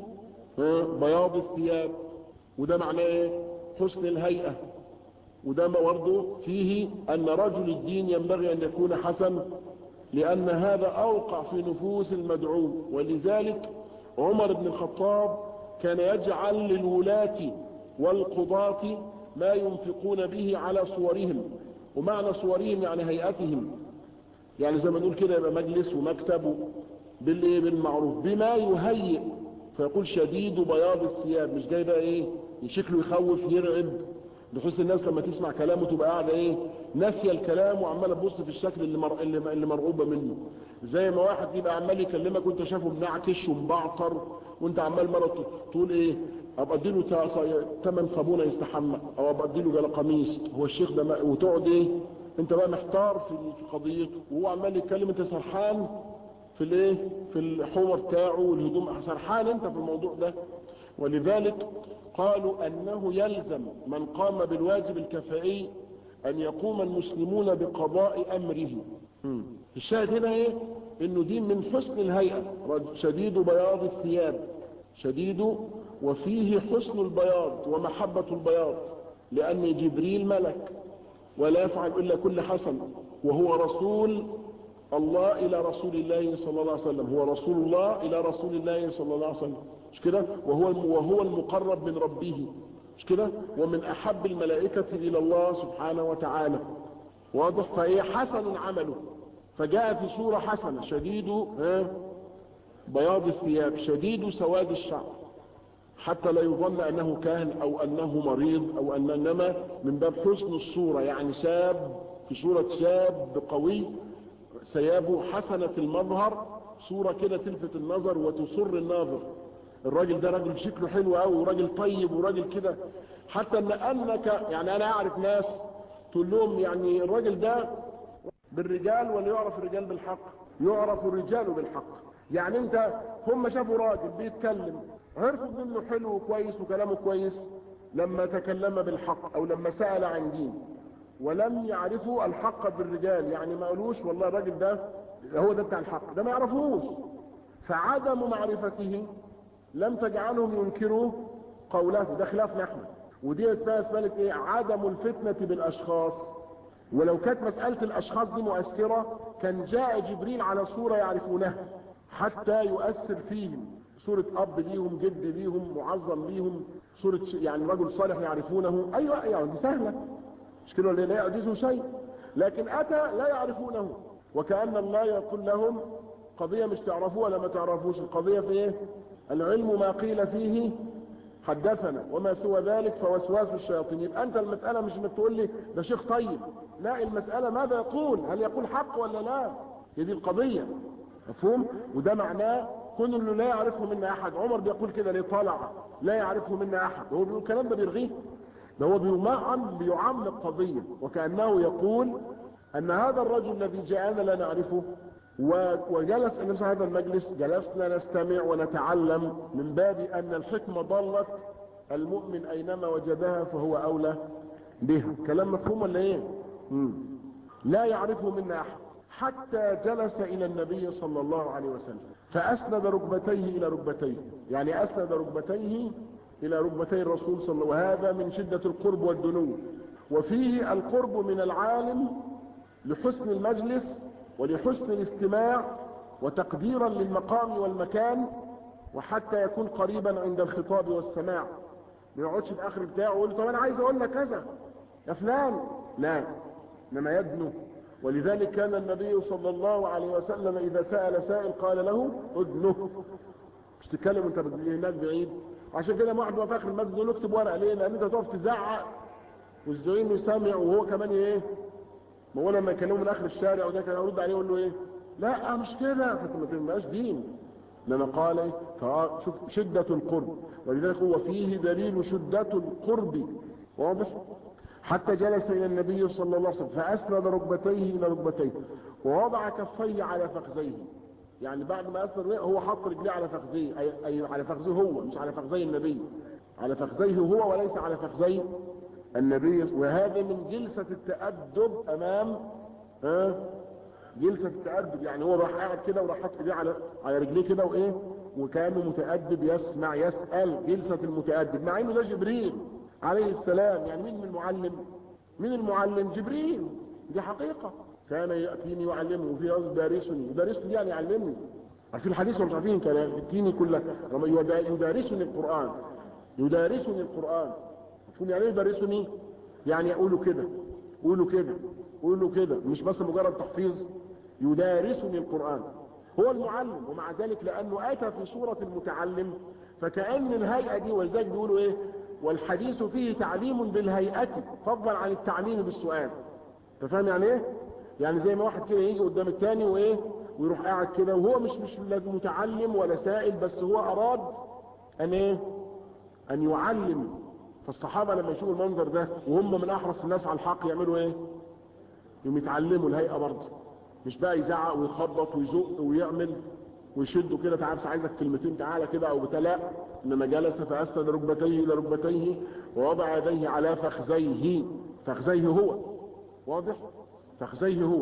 بياض الثياب وده معناه ايه حسن الهيئة وده برضه فيه ان رجل الدين ينبغي ان يكون حسن لان هذا اوقع في نفوس المدعو ولذلك عمر بن الخطاب كان يجعل للولاة والقضاة ما ينفقون به على صورهم ومعنى صورهم يعني هيئتهم يعني زي ما نقول كده يبقى مجلس ومكتب بالايه بالمعروف بما يهيئ فيقول شديد بياض الثياب مش جاي بقى ايه شكله يخوف يرعب بحيث الناس لما تسمع كلامه تبقى قاعده ايه ناسيه الكلام وعماله تبص في الشكل اللي مر... اللي, اللي مرعوبه منه زي ما واحد يبقى عمال يكلمك وانت شافه منعكش ومبعطر وانت عمال مره تقول ايه ابقى اديله ثمن صابونه يستحمى او ابقى اديله جل قميص هو الشيخ ده ما... وتقعد ايه انت بقى محتار في قضيته وهو عمال يتكلم انت سرحان في الايه في الحور بتاعه والهدوم سرحان انت في الموضوع ده ولذلك قالوا انه يلزم من قام بالواجب الكفائي ان يقوم المسلمون بقضاء امره الشاهد هنا ايه انه دين من حسن الهيئة شديد بياض الثياب شديد وفيه حسن البياض ومحبة البياض لان جبريل ملك ولا يفعل الا كل حسن وهو رسول الله الى رسول الله صلى الله عليه وسلم هو رسول الله الى رسول الله صلى الله عليه وسلم مش كده وهو وهو المقرب من ربه مش كده ومن احب الملائكة الى الله سبحانه وتعالى واضح فايه حسن عمله فجاء في صورة حسنة شديد ها بياض الثياب شديد سواد الشعر حتى لا يظن انه كاهن او انه مريض او ان انما من باب حسن الصورة يعني شاب في صورة شاب قوي ثيابه حسنة المظهر صورة كده تلفت النظر وتسر الناظر الراجل ده راجل شكله حلو قوي وراجل طيب وراجل كده حتى ان انك يعني انا اعرف ناس تقول لهم يعني الراجل ده بالرجال ولا يعرف الرجال بالحق يعرف الرجال بالحق يعني انت هم شافوا راجل بيتكلم عرفوا انه حلو وكويس وكلامه كويس لما تكلم بالحق او لما سأل عن دين ولم يعرفوا الحق بالرجال يعني ما قالوش والله الراجل ده هو ده بتاع الحق ده ما يعرفوش فعدم معرفته لم تجعلهم ينكروا قوله ده خلاف نحن ودي اسمها اسمها ايه عدم الفتنة بالاشخاص ولو كانت مسألة الاشخاص دي مؤثرة كان جاء جبريل على صورة يعرفونها حتى يؤثر فيهم صورة اب ليهم جد ليهم معظم ليهم صورة يعني رجل صالح يعرفونه ايوه يعني دي سهلة مش كده لا يعجزه شيء لكن اتى لا يعرفونه وكأن الله يقول لهم قضية مش تعرفوها ولا ما تعرفوش القضية في ايه العلم ما قيل فيه حدثنا وما سوى ذلك فوسواس الشياطين يبقى انت المسألة مش انك تقول لي ده شيخ طيب لا المسألة ماذا يقول هل يقول حق ولا لا هي دي القضية مفهوم وده معناه كون انه لا يعرفه منا احد عمر بيقول كده ليه طالع لا يعرفه منا احد هو بيقول الكلام ده بيرغيه ده هو بيعم بيعمق قضية وكأنه يقول ان هذا الرجل الذي جاءنا لا نعرفه وجلس النبي هذا المجلس جلسنا نستمع ونتعلم من باب ان الحكمة ضلت المؤمن اينما وجدها فهو اولى بها كلام مفهوم ولا ايه مم. لا يعرفه منا احد حتى جلس الى النبي صلى الله عليه وسلم فاسند ركبتيه الى ركبتيه يعني اسند ركبتيه الى ركبتي الرسول صلى الله عليه وسلم وهذا من شدة القرب والدنو وفيه القرب من العالم لحسن المجلس ولحسن الاستماع وتقديرا للمقام والمكان وحتى يكون قريبا عند الخطاب والسماع ما يقعدش في اخر بتاعه ويقول طب انا عايز اقول لك كذا يا فلان لا انما يدنو ولذلك كان النبي صلى الله عليه وسلم اذا سأل سائل قال له ادنه مش تتكلم وانت هناك بعيد عشان كده واحد في اخر المسجد يقول اكتب ورقه ليه لان انت تقف تزعق والزعيم يسمع وهو كمان ايه ما هو لما يكلمه من اخر الشارع وده كان يرد عليه يقول له ايه لا مش كده فما تبقاش دين لما قال ايه شوف شدة القرب ولذلك هو فيه دليل شدة القرب واضح حتى جلس الى النبي صلى الله عليه وسلم فاسند ركبتيه الى ركبتيه ووضع كفيه على فخذيه يعني بعد ما اسند هو حط رجليه على فخذيه اي, أي على فخذيه هو مش على فخذي النبي على فخذيه هو وليس على فخذي النبي وهذا من جلسة التأدب امام ها جلسة التأدب يعني هو راح قاعد كده وراح حط ايديه على على رجليه كده وايه وكانه متأدب يسمع يسأل جلسة المتأدب مع انه ده جبريل عليه السلام يعني مين من المعلم مين المعلم جبريل دي حقيقة كان يأتيني يعلمه وفي رجل دارسني يدارسني يعني يعلمني عارفين الحديث ولا مش عارفين كلام يأتيني كلها يدارسني القرآن يدارسني القرآن مفهوم يعني ايه يدارسني يعني يقولوا كده قولوا كده قولوا كده مش بس مجرد تحفيظ يدارسني القرآن هو المعلم ومع ذلك لأنه أتى في صورة المتعلم فكأن الهيئة دي ولذلك بيقولوا ايه والحديث فيه تعليم بالهيئة فضلا عن التعليم بالسؤال انت فاهم يعني ايه يعني زي ما واحد كده يجي قدام التاني وايه ويروح قاعد كده وهو مش مش متعلم ولا سائل بس هو اراد ان ايه ان يعلم فالصحابة لما يشوفوا المنظر ده وهم من احرص الناس على الحق يعملوا ايه يوم يتعلموا الهيئة برضه مش بقى يزعق ويخبط ويزق ويعمل ويشده كده تعال عايزك كلمتين تعالى كده او بتلا انما جلس فاسند ركبتيه الى ركبتيه ووضع يديه على فخذيه فخذيه هو واضح فخذيه هو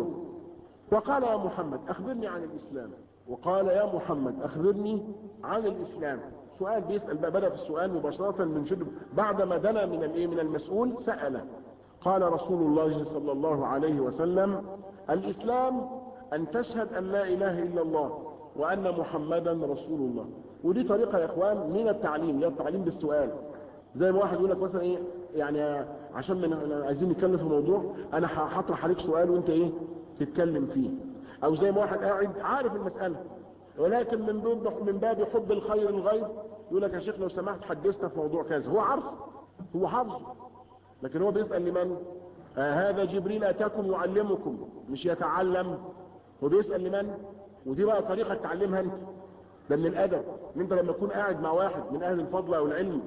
وقال يا محمد اخبرني عن الاسلام وقال يا محمد اخبرني عن الاسلام سؤال بيسأل بقى بدأ في السؤال مباشرة من شد بعدما دنا من الايه من المسؤول سأله قال رسول الله صلى الله عليه وسلم الاسلام ان تشهد ان لا اله الا الله وان محمدا رسول الله ودي طريقة يا اخوان من التعليم هي التعليم بالسؤال زي ما واحد يقول لك مثلا ايه يعني عشان من عايزين نتكلم في موضوع انا هطرح عليك سؤال وانت ايه تتكلم فيه او زي ما واحد قاعد عارف المسألة ولكن من باب من باب حب الخير الغير يقول لك يا شيخ لو سمحت حدثنا في موضوع كذا هو عارف هو حافظه لكن هو بيسأل لمن آه هذا جبريل اتاكم يعلمكم مش يتعلم هو بيسأل لمن ودي بقى طريقة تعلمها انت ده من الادب ان انت لما تكون قاعد مع واحد من اهل الفضل او العلم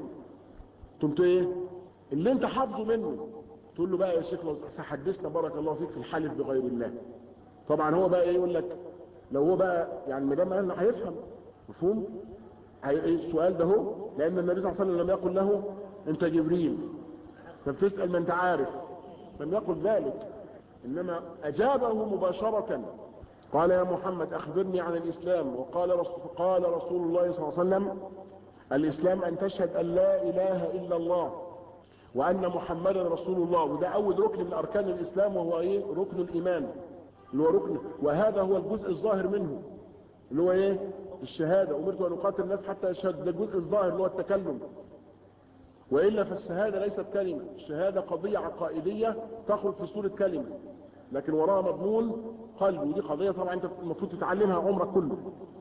تقوم ايه اللي انت حافظه منه تقول له بقى يا شيخ لو حدثنا بارك الله فيك في الحلف بغير الله طبعا هو بقى ايه يقول لك لو هو بقى يعني ما دام قال هيفهم مفهوم السؤال ده هو لان النبي صلى الله عليه وسلم لم يقل له انت جبريل فبتسال ما انت عارف لم يقل ذلك انما اجابه مباشره قال يا محمد اخبرني عن الاسلام وقال رسول, قال رسول الله صلى الله عليه وسلم الاسلام ان تشهد ان لا اله الا الله وان محمدا رسول الله وده اول ركن من اركان الاسلام وهو ايه ركن الايمان اللي هو ركن وهذا هو الجزء الظاهر منه اللي هو ايه الشهادة امرت ان اقاتل الناس حتى يشهد ده الجزء الظاهر اللي هو التكلم والا فالشهادة ليست كلمة الشهادة قضية عقائدية تخرج في صورة كلمة لكن وراها مضمون قلب ودي قضية طبعا انت المفروض تتعلمها عمرك كله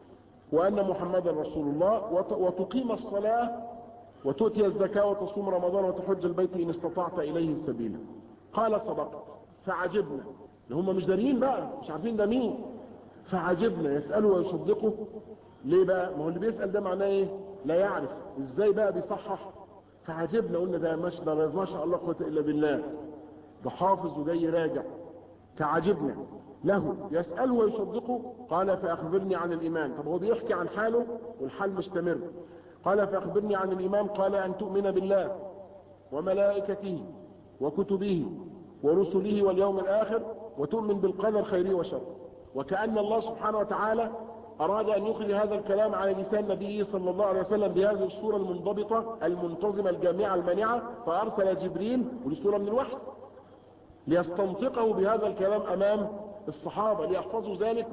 وان محمدا رسول الله وتقيم الصلاة وتؤتي الزكاة وتصوم رمضان وتحج البيت ان استطعت اليه السبيل قال صدقت فعجبنا اللي هم مش دارين بقى مش عارفين ده مين فعجبنا يسألوا ويصدقوا ليه بقى ما هو اللي بيسأل ده معناه ايه لا يعرف ازاي بقى بيصحح فعجبنا قلنا ده ما شاء ما شاء الله قوه الا بالله ده حافظ وجاي راجع فعجبنا له يسأله ويصدقه قال فأخبرني عن الإيمان طب هو بيحكي عن حاله والحال مستمر قال فأخبرني عن الإيمان قال أن تؤمن بالله وملائكته وكتبه ورسله واليوم الآخر وتؤمن بالقدر خيره وشره وكأن الله سبحانه وتعالى أراد أن يخرج هذا الكلام على لسان نبيه صلى الله عليه وسلم بهذه الصورة المنضبطة المنتظمة الجامعة المانعة فأرسل جبريل ولصورة من الوحي ليستنطقه بهذا الكلام أمام الصحابة ليحفظوا ذلك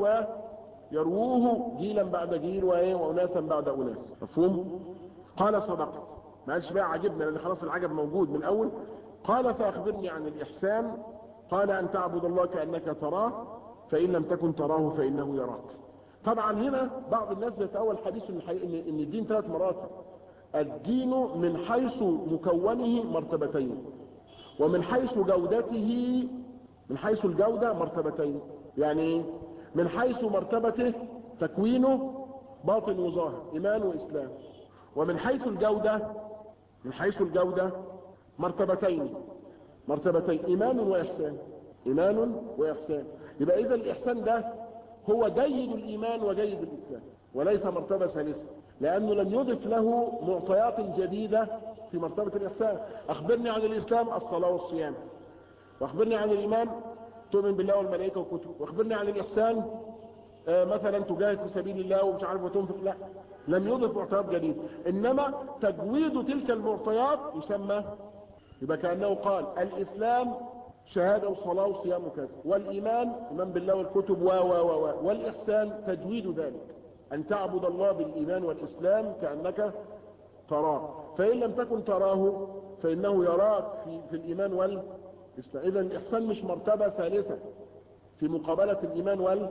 ويرووه جيلا بعد جيل وأناسا بعد أناس مفهوم؟ قال صدقت ما قالش بقى عجبنا لأن خلاص العجب موجود من أول قال فأخبرني عن الإحسان قال أن تعبد الله كأنك تراه فإن لم تكن تراه فإنه يراك طبعا هنا بعض الناس بيتأول حديث ان الدين ثلاث مراتب الدين من حيث مكونه مرتبتين ومن حيث جودته من حيث الجودة مرتبتين يعني من حيث مرتبته تكوينه باطن وظاهر إيمان وإسلام ومن حيث الجودة من حيث الجودة مرتبتين مرتبتين إيمان وإحسان إيمان وإحسان يبقى إذا الإحسان ده هو جيد الإيمان وجيد الإسلام وليس مرتبة ثالثة لأنه لم يضف له معطيات جديدة في مرتبة الإحسان أخبرني عن الإسلام الصلاة والصيام وأخبرني عن الإيمان تؤمن بالله والملائكة والكتب وأخبرني عن الإحسان آه مثلا تجاهد في سبيل الله ومش عارف وتنفق لا لم يضف معطيات جديدة إنما تجويد تلك المعطيات يسمى يبقى كأنه قال الإسلام شهادة وصلاة وصيام وكذا والإيمان إيمان بالله والكتب و و و والإحسان تجويد ذلك أن تعبد الله بالإيمان والإسلام كأنك تراه فإن لم تكن تراه فإنه يراك في, في الإيمان والإسلام إذا الإحسان مش مرتبة ثالثة في مقابلة الإيمان وال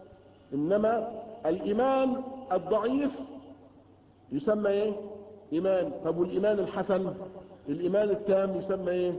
إنما الإيمان الضعيف يسمى إيه إيمان طب والإيمان الحسن الإيمان التام يسمى إيه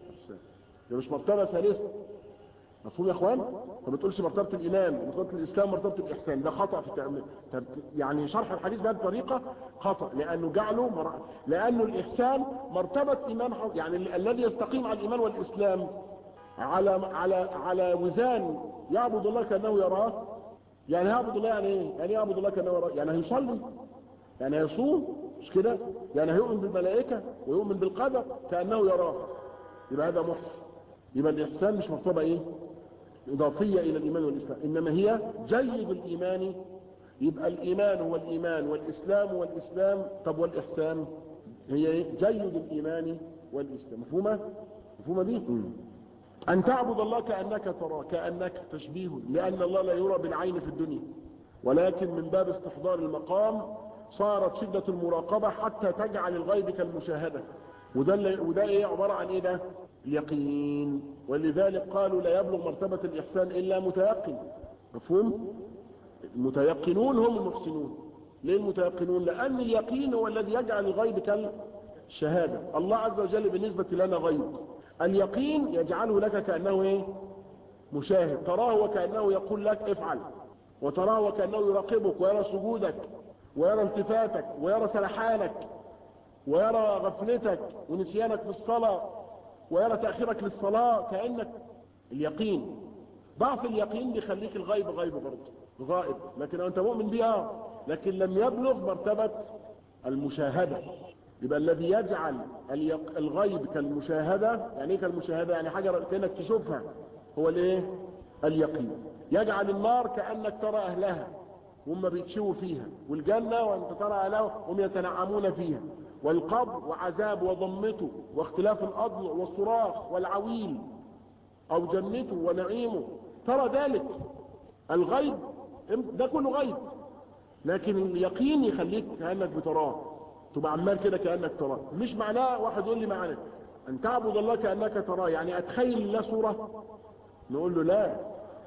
ده مش مرتبة ثالثة مفهوم يا اخوان ما بتقولش مرتبة الايمان مرتبة الاسلام مرتبة الاحسان ده خطأ في التأمين يعني شرح الحديث بهذه الطريقة خطأ لانه جعله مر... لانه الاحسان مرتبة ايمان حق... يعني ال... الذي يستقيم على الايمان والاسلام على على على وزان يعبد الله كانه يراه يعني يعبد الله يعني ايه يعني يعبد الله كانه يراه يعني هيصلي يعني هيصوم مش كده يعني هيؤمن بالملائكة ويؤمن بالقدر كانه يراه يبقى هذا محسن يبقى الإحسان مش مرتبة إيه إضافية إلى الإيمان والإسلام إنما هي جيد الإيمان يبقى الإيمان هو الإيمان والإسلام والإسلام طب والإحسان هي إيه جيد الإيمان والإسلام مفهومة مفهومة دي أن تعبد الله كأنك ترى كأنك تشبيه لأن الله لا يرى بالعين في الدنيا ولكن من باب استحضار المقام صارت شدة المراقبة حتى تجعل الغيب كالمشاهدة وده, وده ايه عبارة عن ايه ده اليقين ولذلك قالوا لا يبلغ مرتبة الإحسان إلا متيقن مفهوم المتيقنون هم المحسنون ليه المتيقنون لأن اليقين هو الذي يجعل الغيب كالشهادة الله عز وجل بالنسبة لنا غيب اليقين يجعله لك كأنه ايه مشاهد تراه وكأنه يقول لك افعل وتراه وكأنه يراقبك ويرى سجودك ويرى التفاتك ويرى سلحانك ويرى غفلتك ونسيانك في الصلاة ويرى تأخيرك للصلاة كأنك اليقين ضعف اليقين بيخليك الغيب غيب برضه غائب لكن انت مؤمن بها لكن لم يبلغ مرتبة المشاهدة يبقى الذي يجعل الغيب كالمشاهدة يعني ايه كالمشاهدة يعني حاجة كأنك تشوفها هو الايه اليقين يجعل النار كأنك ترى اهلها وهم بيتشووا فيها والجنة وانت ترى اهلها وهم يتنعمون فيها والقبر وعذاب وضمته واختلاف الأضلع والصراخ والعويل أو جنته ونعيمه ترى ذلك الغيب ده كله غيب لكن اليقين يخليك كأنك بتراه تبقى عمال كده كأنك تراه مش معناه واحد يقول لي معنى أن تعبد الله كأنك تراه يعني أتخيل الله صورة نقول له لا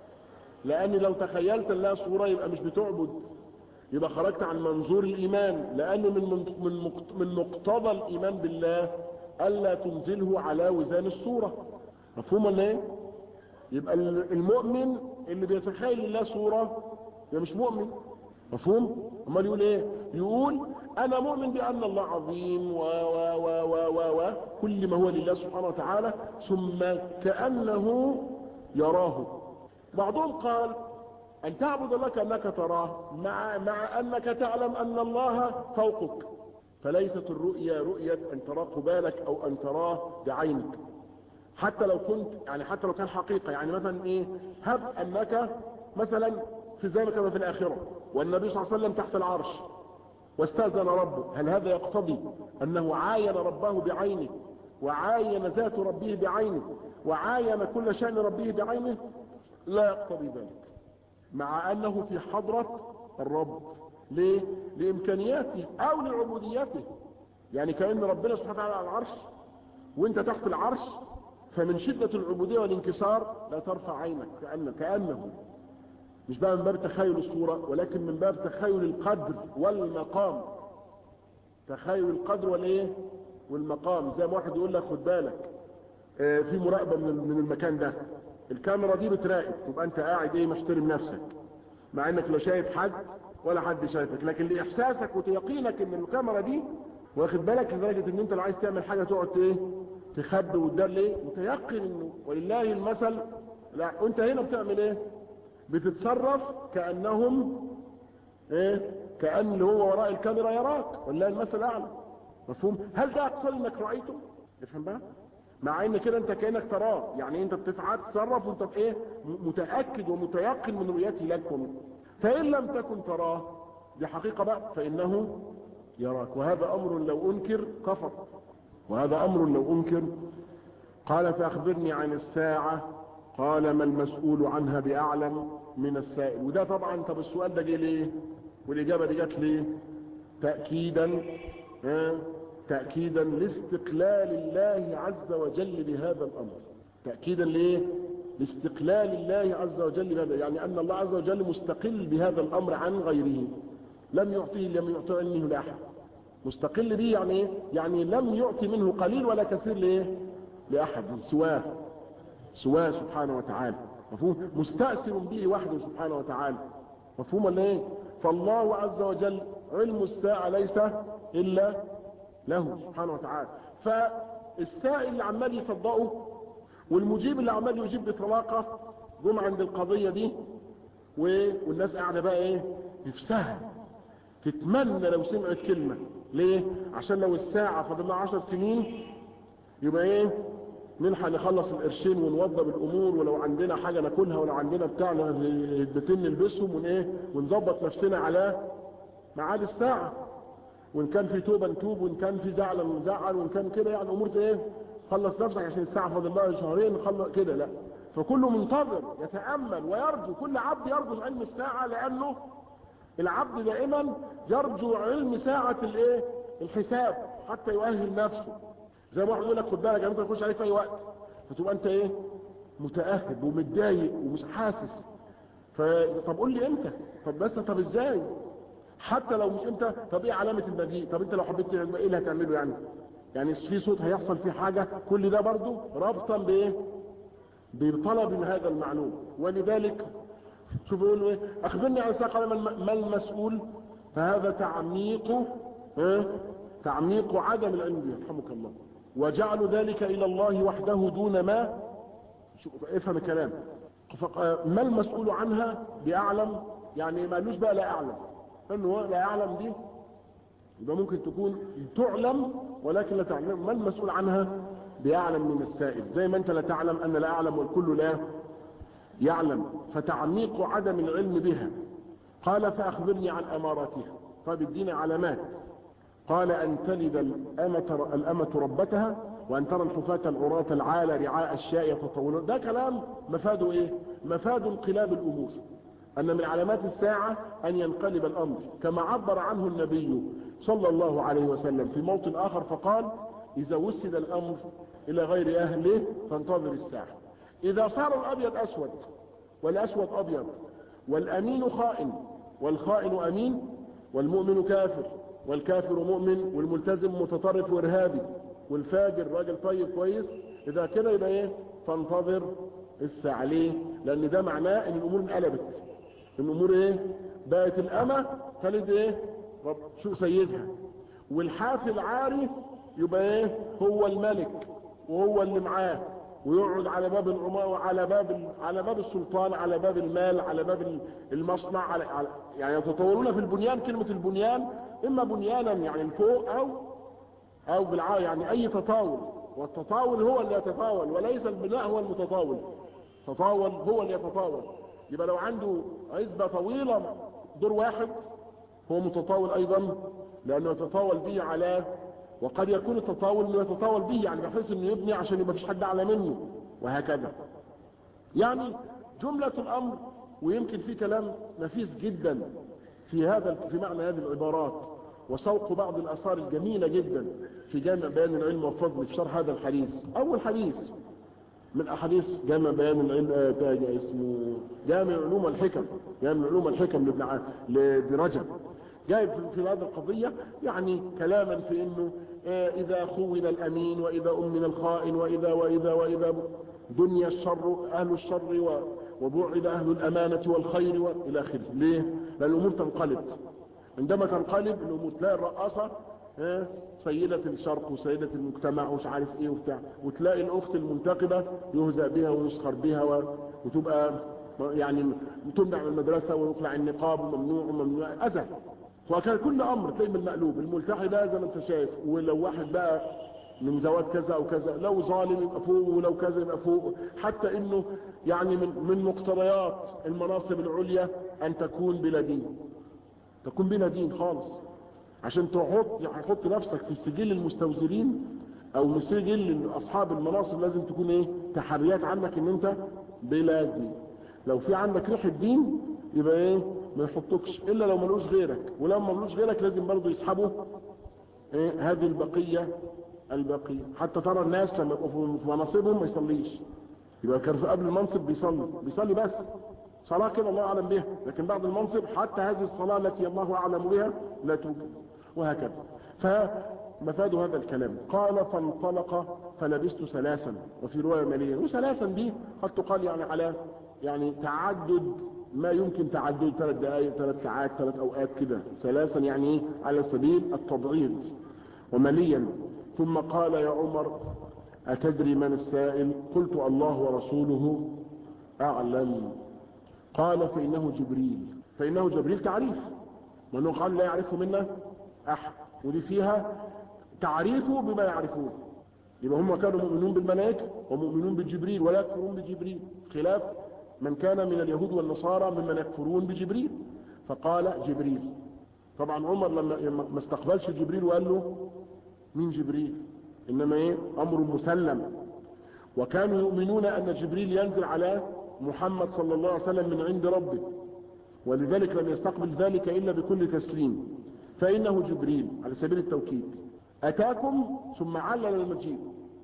لأن لو تخيلت الله صورة يبقى مش بتعبد يبقى خرجت عن منظور الإيمان لأنه من من من مقتضى الإيمان بالله ألا تنزله على وزان الصورة مفهوم ولا ايه؟ يبقى المؤمن اللي بيتخيل الله صورة يبقى مش مؤمن مفهوم؟ امال يقول ايه؟ يقول أنا مؤمن بأن الله عظيم و و و و و و كل ما هو لله سبحانه وتعالى ثم كأنه يراه بعضهم قال أن تعبد الله كأنك تراه مع, مع أنك تعلم أن الله فوقك فليست الرؤيا رؤية أن تراه قبالك أو أن تراه بعينك حتى لو كنت يعني حتى لو كان حقيقة يعني مثلا ايه هب انك مثلا في زي ما كما في الاخرة والنبي صلى الله عليه وسلم تحت العرش واستأذن ربه هل هذا يقتضي انه عاين ربه بعينه وعاين ذات ربه بعينه وعاين كل شأن ربه بعينه لا يقتضي ذلك مع انه في حضرة الرب ليه لامكانياته او لعبوديته يعني كأن ربنا سبحانه وتعالى على العرش وانت تحت العرش فمن شدة العبودية والانكسار لا ترفع عينك كأنه, كأنه مش بقى من باب تخيل الصورة ولكن من باب تخيل القدر والمقام تخيل القدر والايه والمقام زي ما واحد يقول لك خد بالك اه في مراقبة من من المكان ده الكاميرا دي بتراقب تبقى انت قاعد ايه محترم نفسك مع انك لا شايف حد ولا حد شايفك لكن لاحساسك وتيقينك ان الكاميرا دي واخد بالك لدرجة ان انت لو عايز تعمل حاجة تقعد ايه تخبي وتدار ليه متيقن انه ولله المثل لا انت هنا بتعمل ايه بتتصرف كأنهم ايه كأن اللي هو وراء الكاميرا يراك ولله المثل اعلى مفهوم هل ده اقصد انك رأيته افهم بقى مع ان كده انت كأنك تراه يعني انت بتفعل تصرف وانت بايه متأكد ومتيقن من رؤيته لك ومن فإن لم تكن تراه دي حقيقة بقى فإنه يراك وهذا أمر لو أنكر كفر وهذا أمر لو أنكر قال فأخبرني عن الساعة قال ما المسؤول عنها بأعلم من السائل وده طبعا طب السؤال ده جه ليه والإجابة دي جت ليه تأكيدا اه تأكيدا لاستقلال الله عز وجل بهذا الأمر تأكيدا ليه لاستقلال الله عز وجل بهذا يعني أن الله عز وجل مستقل بهذا الأمر عن غيره لم يعطيه لم يعطيه منه لأحد مستقل به يعني ايه يعني لم يعطي منه قليل ولا كثير لايه لاحد سواه سواه سبحانه وتعالى مفهوم مستأثر به وحده سبحانه وتعالى مفهوم ولا ايه فالله عز وجل علم الساعة ليس الا له سبحانه وتعالى فالسائل اللي عمال يصدقه والمجيب اللي عمال يجيب بطلاقة جم عند القضية دي والناس قاعدة بقى ايه نفسها تتمنى لو سمعت كلمة ليه عشان لو الساعة فضلنا عشر سنين يبقى ايه نلحق نخلص القرشين ونوضب الامور ولو عندنا حاجة ناكلها ولو عندنا بتاع هدتين نلبسهم ون ايه ونظبط نفسنا على ميعاد الساعة وان كان في توبة نتوب وان كان في زعل نزعل وان كان كده يعني امور ايه خلص نفسك عشان الساعة فاضل لها شهرين نخلص كده لا فكله منتظر يتأمل ويرجو كل عبد يرجو علم الساعة لانه العبد دائما يرجو علم ساعة الايه الحساب حتى يؤهل نفسه زي ما واحد يقول لك خد بالك ممكن يخش عليك في اي وقت فتبقى انت ايه متاهب ومتضايق ومش حاسس ف طب قول لي امتى طب بس طب ازاي حتى لو مش انت طب ايه علامه المجيء طب انت لو حبيت ايه اللي هتعمله يعني يعني في صوت هيحصل فيه حاجه كل ده برضو ربطا بايه بطلب هذا المعلوم ولذلك شوف يقول ايه اخبرني عن الساعه قال ما المسؤول فهذا تعميق اه تعميق عدم العلم به رحمك الله وجعل ذلك الى الله وحده دون ما شوف افهم الكلام ما المسؤول عنها باعلم يعني ما قالوش بقى لا اعلم انه لا اعلم دي يبقى ممكن تكون تعلم ولكن لا تعلم ما المسؤول عنها باعلم من السائل زي ما انت لا تعلم ان لا اعلم والكل لا يعلم فتعميق عدم العلم بها قال فأخبرني عن أماراتها طيب ادينا علامات قال أن تلد الأمة, الأمة ربتها وأن ترى الحفاة العراة العالى رعاء الشاء يتطولون ده كلام مفاده إيه مفاد انقلاب الأمور أن من علامات الساعة أن ينقلب الأمر كما عبر عنه النبي صلى الله عليه وسلم في موطن آخر فقال إذا وسد الأمر إلى غير أهله فانتظر الساعة إذا صار الأبيض أسود والأسود أبيض والأمين خائن والخائن أمين والمؤمن كافر والكافر مؤمن والملتزم متطرف وإرهابي والفاجر راجل طيب كويس إذا كده يبقى إيه فانتظر الساعة ليه لأن ده معناه إن الأمور انقلبت الأمور إيه بقت الأمة تلد إيه رب شو سيدها والحافي العاري يبقى إيه هو الملك وهو اللي معاه ويقعد على باب العماء وعلى باب على باب السلطان على باب المال على باب المصنع على يعني يتطورون في البنيان كلمة البنيان اما بنيانا يعني فوق او او بالع يعني اي تطاول والتطاول هو اللي يتطاول وليس البناء هو المتطاول تطاول هو اللي يتطاول يبقى لو عنده عزبة طويلة دور واحد هو متطاول ايضا لانه يتطاول به على وقد يكون التطاول انه يتطاول به يعني بحيث انه يبني عشان يبقى فيش حد اعلى منه وهكذا يعني جملة الامر ويمكن في كلام نفيس جدا في هذا في معنى هذه العبارات وسوق بعض الاثار الجميلة جدا في جامع بيان العلم والفضل في شرح هذا الحديث اول حديث من احاديث جامع بيان العلم آه اسمه جامع علوم الحكم جامع علوم الحكم لابن ع... لابن رجب جايب في هذه القضية يعني كلاما في انه آه اذا خون الامين واذا امن الخائن واذا واذا واذا دنيا الشر اهل الشر و... وبعد اهل الامانة والخير والى اخره ليه لان الامور تنقلب عندما تنقلب الامور تلاقي الرقاصة اه سيدة الشرق وسيدة المجتمع ومش عارف ايه وبتاع وتلاقي الاخت المنتقبة يهزأ بها ويسخر بها و... وتبقى يعني تمنع من المدرسة ويقلع النقاب وممنوع وممنوع اذى وكان كل امر تلاقي من المقلوب الملتحي ده زي ما انت شايف ولو واحد بقى من زواج كذا او كذا لو ظالم يبقى فوق ولو كذا يبقى فوق حتى انه يعني من من مقتضيات المناصب العليا ان تكون بلا دين تكون بلا دين خالص عشان تحط يعني حط نفسك في سجل المستوزرين او سجل اصحاب المناصب لازم تكون ايه تحريات عنك ان انت بلا دين لو في عندك ريحه دين يبقى ايه ما يحطكش الا لو ملوش غيرك ولو ملوش غيرك لازم برضه يسحبوا ايه هذه البقيه البقيه حتى ترى الناس لما يبقوا في مناصبهم ما يصليش يبقى كان قبل المنصب بيصلي بيصلي بس صلاة كده الله أعلم بها لكن بعد المنصب حتى هذه الصلاة التي الله أعلم بها لا توجد وهكذا فمفاد هذا الكلام قال فانطلق فلبست ثلاثا وفي رواية مالية وثلاثا دي قد تقال يعني على يعني تعدد ما يمكن تعدد ثلاث دقائق ثلاث ساعات ثلاث أوقات كده ثلاثا يعني على سبيل التبعيض ومليا ثم قال يا عمر أتدري من السائل قلت الله ورسوله أعلم قال فإنه جبريل فإنه جبريل تعريف وأنه قال لا يعرفه منا أحد ودي فيها تعريفه بما يعرفون يبقى هم كانوا مؤمنون بالملائكة ومؤمنون بجبريل ولا يكفرون بجبريل خلاف من كان من اليهود والنصارى ممن يكفرون بجبريل فقال جبريل طبعا عمر لما ما استقبلش جبريل وقال له مين جبريل انما ايه امر مسلم وكانوا يؤمنون ان جبريل ينزل على محمد صلى الله عليه وسلم من عند ربه ولذلك لم يستقبل ذلك الا بكل تسليم فانه جبريل على سبيل التوكيد اتاكم ثم علل المجيء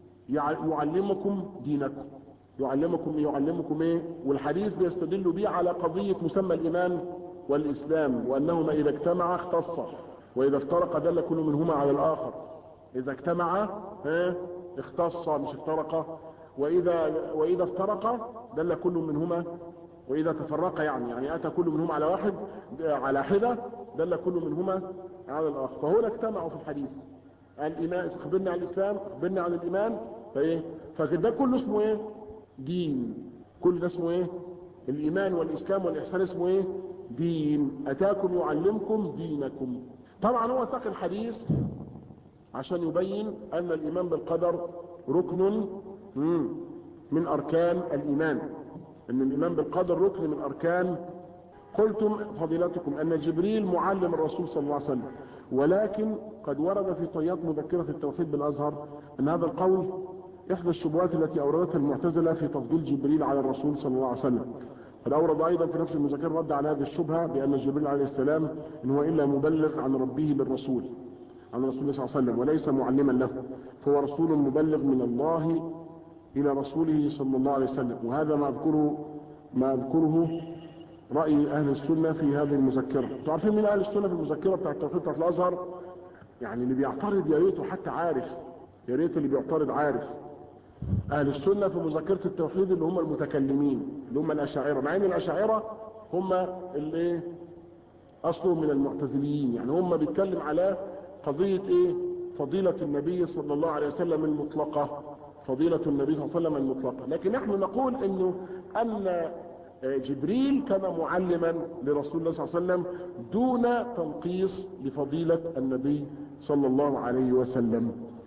يعلمكم دينكم يعلمكم يعلمكم ايه والحديث بيستدل به على قضية مسمى الايمان والاسلام وانهما اذا اجتمعا اختصا واذا افترق دل كل منهما على الاخر اذا اجتمعا ها اختصا مش افترقا واذا واذا افترقا دل كل منهما واذا تفرقا يعني يعني اتى كل منهما على واحد على حده دل كل منهما على الاخر فهنا اجتمعوا في الحديث الايمان اخبرنا عن الاسلام اخبرنا عن الايمان فايه فده كله اسمه ايه دين كل ده اسمه ايه الايمان والاسلام والاحسان اسمه ايه دين اتاكم يعلمكم دينكم طبعا هو ساق الحديث عشان يبين ان الايمان بالقدر ركن من اركان الايمان ان الايمان بالقدر ركن من اركان قلتم فضيلتكم ان جبريل معلم الرسول صلى الله عليه وسلم ولكن قد ورد في طيات مذكرة التوحيد بالازهر ان هذا القول احدى الشبهات التي اوردتها المعتزلة في تفضيل جبريل على الرسول صلى الله عليه وسلم قد اورد ايضا في نفس المذكرة رد على هذه الشبهة بان جبريل عليه السلام ان هو الا مبلغ عن ربه بالرسول عن رسول الله صلى الله عليه وسلم وليس معلما له فهو رسول مبلغ من الله الى رسوله صلى الله عليه وسلم وهذا ما اذكره ما اذكره رأي اهل السنة في هذه المذكرة انتوا عارفين مين اهل السنة في المذكرة بتاع التوحيد بتاعت الازهر يعني اللي بيعترض يا ريته حتى عارف يا ريت اللي بيعترض عارف اهل السنة في مذكرة التوحيد اللي هم المتكلمين اللي هم الاشاعرة مع ان الاشاعرة هم اللي اصلهم من المعتزليين يعني هم بيتكلم على قضية ايه فضيلة النبي صلى الله عليه وسلم المطلقة فضيلة النبي صلى الله عليه وسلم المطلقة لكن نحن نقول انه ان جبريل كان معلما لرسول الله صلى الله عليه وسلم دون تنقيص لفضيلة النبي صلى الله عليه وسلم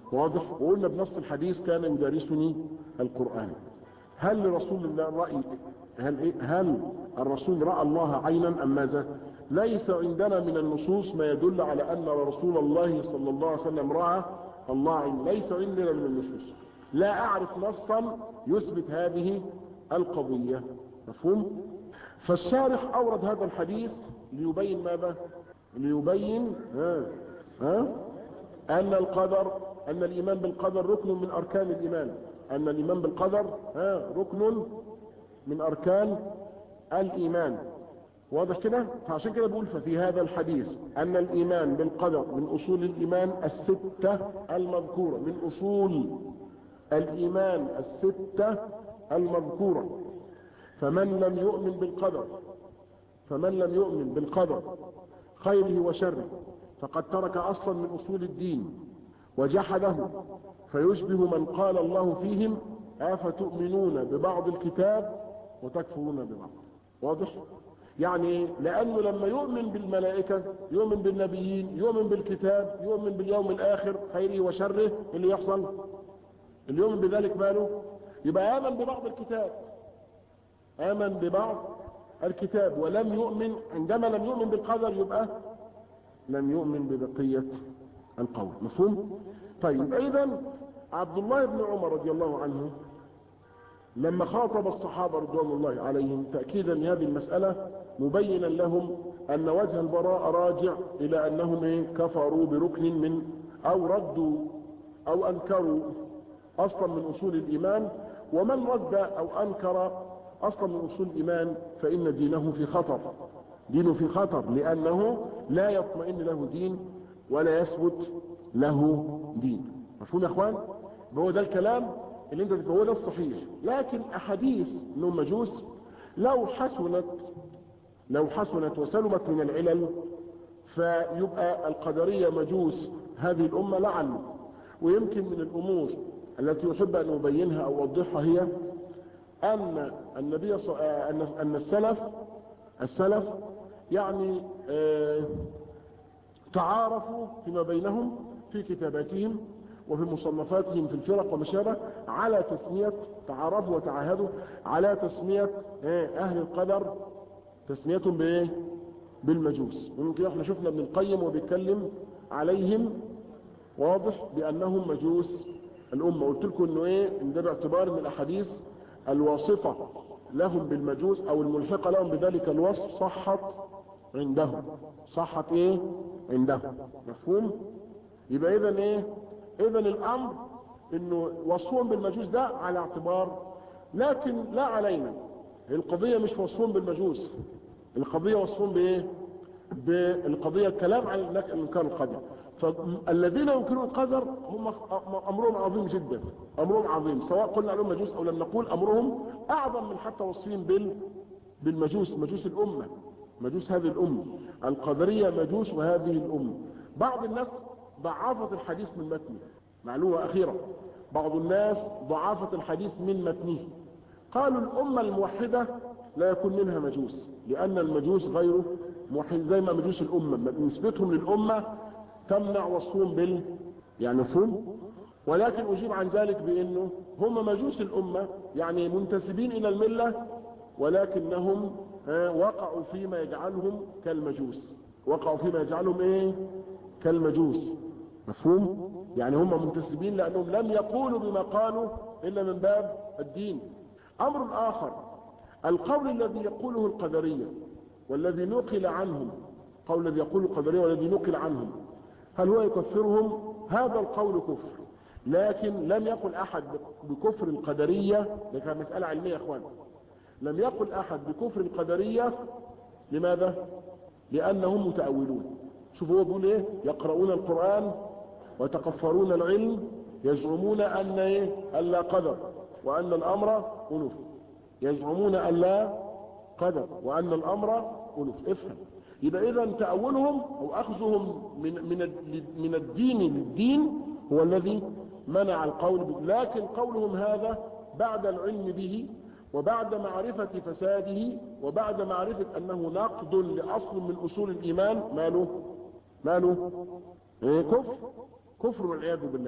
واضح وقلنا بنص الحديث كان يدارسني القرآن هل لرسول الله رأي هل, إيه؟ هل الرسول رأى الله عينا أم ماذا ليس عندنا من النصوص ما يدل على أن رسول الله صلى الله عليه وسلم رأى الله عين ليس عندنا من النصوص لا أعرف نصا يثبت هذه القضية مفهوم فالشارح أورد هذا الحديث ليبين ماذا ليبين ها ها أن القدر أن الإيمان بالقدر ركن من أركان الإيمان أن الإيمان بالقدر ها ركن من أركان الإيمان واضح كده فعشان كده بقول ففي هذا الحديث أن الإيمان بالقدر من أصول الإيمان الستة المذكورة من أصول الإيمان الستة المذكورة فمن لم يؤمن بالقدر فمن لم يؤمن بالقدر خيره وشره فقد ترك أصلا من أصول الدين وجحده فيشبه من قال الله فيهم أفتؤمنون ببعض الكتاب وتكفرون ببعض واضح؟ يعني لأنه لما يؤمن بالملائكة يؤمن بالنبيين يؤمن بالكتاب يؤمن باليوم الآخر خيره وشره اللي يحصل اللي يؤمن بذلك ماله يبقى آمن ببعض الكتاب آمن ببعض الكتاب ولم يؤمن عندما لم يؤمن بالقدر يبقى لم يؤمن ببقية القول مفهوم طيب اذا عبد الله بن عمر رضي الله عنه لما خاطب الصحابة رضوان الله عليهم تأكيدا لهذه المسألة مبينا لهم أن وجه البراء راجع إلى أنهم كفروا بركن من أو ردوا أو أنكروا أصلا من أصول الإيمان ومن رد أو أنكر أصلا من أصول الإيمان فإن دينه في خطر دينه في خطر لأنه لا يطمئن له دين ولا يثبت له دين مفهوم يا اخوان هو ده الكلام اللي انت هو ده الصحيح لكن احاديث انهم مجوس لو حسنت لو حسنت وسلمت من العلل فيبقى القدرية مجوس هذه الامة لعل ويمكن من الامور التي يحب ان ابينها او اوضحها هي ان النبي ص... ان ان السلف السلف يعني آه تعارفوا فيما بينهم في كتاباتهم وفي مصنفاتهم في الفرق وما شابه على تسمية تعارفوا وتعاهدوا على تسمية اهل القدر تسميتهم بايه بالمجوس وممكن احنا شفنا ابن القيم وبيتكلم عليهم واضح بانهم مجوس الامه قلت لكم انه ايه ان ده باعتبار من الاحاديث الواصفه لهم بالمجوس او الملحقه لهم بذلك الوصف صحت عندهم صحت ايه عندهم مفهوم يبقى اذا ايه اذا الامر انه وصفهم بالمجوس ده على اعتبار لكن لا علينا القضية مش وصفهم بالمجوس القضية وصفهم بايه بالقضية الكلام عن انكار القدر فالذين ينكرون القدر هم امرهم عظيم جدا امرهم عظيم سواء قلنا عليهم مجوس او لم نقول امرهم اعظم من حتى وصفهم بال بالمجوس مجوس الامه مجوس هذه الأمة القدرية مجوس وهذه الأمة بعض الناس ضعافت الحديث من متنه معلومة أخيرة بعض الناس ضعافت الحديث من متنه قالوا الأمة الموحدة لا يكون منها مجوس لأن المجوس غيره موحد زي ما مجوس الأمة نسبتهم للأمة تمنع وصفهم بال يعني مفهوم ولكن أجيب عن ذلك بأنه هم مجوس الأمة يعني منتسبين إلى الملة ولكنهم وقعوا فيما يجعلهم كالمجوس وقعوا فيما يجعلهم ايه كالمجوس مفهوم يعني هم منتسبين لانهم لم يقولوا بما قالوا الا من باب الدين امر اخر القول الذي يقوله القدرية والذي نقل عنهم قول الذي يقول القدرية والذي نقل عنهم هل هو يكفرهم هذا القول كفر لكن لم يقل احد بكفر القدرية ده كان مسألة علمية يا اخوان لم يقل احد بكفر القدرية لماذا لانهم متأولون شوفوا هو بيقول ايه يقرؤون القرآن ويتقفرون العلم يزعمون ان ايه الا قدر وان الامر انف يزعمون ان لا قدر وان الامر انف افهم يبقى اذا تأولهم او اخذهم من من من الدين للدين هو الذي منع القول به لكن قولهم هذا بعد العلم به وبعد معرفة فساده وبعد معرفة أنه نقد لأصل من أصول الإيمان ماله ماله إيه كفر كفر والعياذ بالله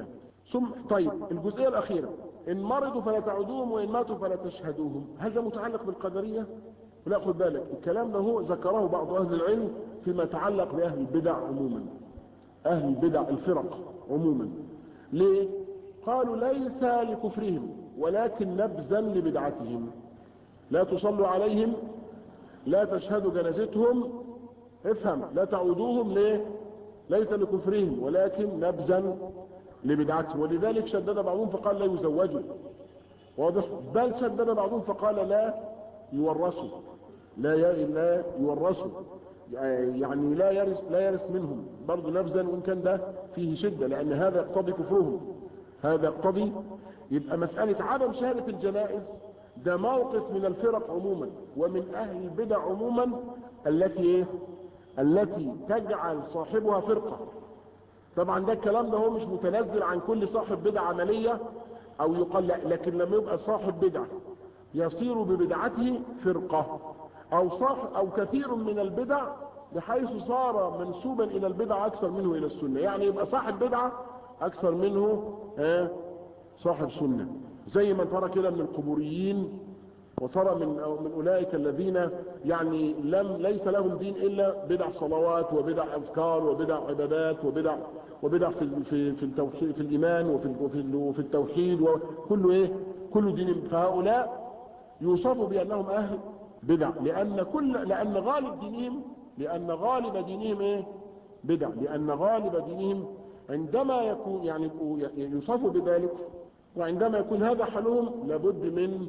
ثم طيب الجزئية الأخيرة إن مرضوا فلا تعودوهم وإن ماتوا فلا تشهدوهم هل ده متعلق بالقدرية؟ لا خد بالك الكلام ده هو ذكره بعض أهل العلم فيما يتعلق بأهل البدع عموما أهل البدع الفرق عموما ليه؟ قالوا ليس لكفرهم ولكن نبذا لبدعتهم لا تصلوا عليهم لا تشهدوا جنازتهم افهم لا تعودوهم ليه ليس لكفرهم ولكن نبذا لبدعتهم ولذلك شدد بعضهم فقال لا يزوجوا واضح بل شدد بعضهم فقال لا يورثوا لا لا يورثوا يعني لا يرث لا يرث منهم برضه نبذا وان كان ده فيه شده لان هذا يقتضي كفرهم هذا يقتضي يبقى مساله عدم شهاده الجنائز ده موقف من الفرق عموما ومن اهل البدع عموما التي ايه التي تجعل صاحبها فرقه طبعا ده الكلام ده هو مش متنزل عن كل صاحب بدعه عمليه او يقال لا لكن لما يبقى صاحب بدعه يصير ببدعته فرقه او صاحب او كثير من البدع بحيث صار منسوبا الى البدع اكثر منه الى السنه يعني يبقى صاحب بدعه اكثر منه آه صاحب سنه زي ما ترى كده من القبوريين وترى من من اولئك الذين يعني لم ليس لهم دين الا بدع صلوات وبدع اذكار وبدع عبادات وبدع وبدع في في في التوحيد في الايمان وفي وفي وفي التوحيد وكل ايه كل دين فهؤلاء يوصفوا بانهم اهل بدع لان كل لان غالب دينهم لان غالب دينهم ايه بدع لان غالب دينهم عندما يكون يعني يوصفوا بذلك وعندما يكون هذا حالهم لابد من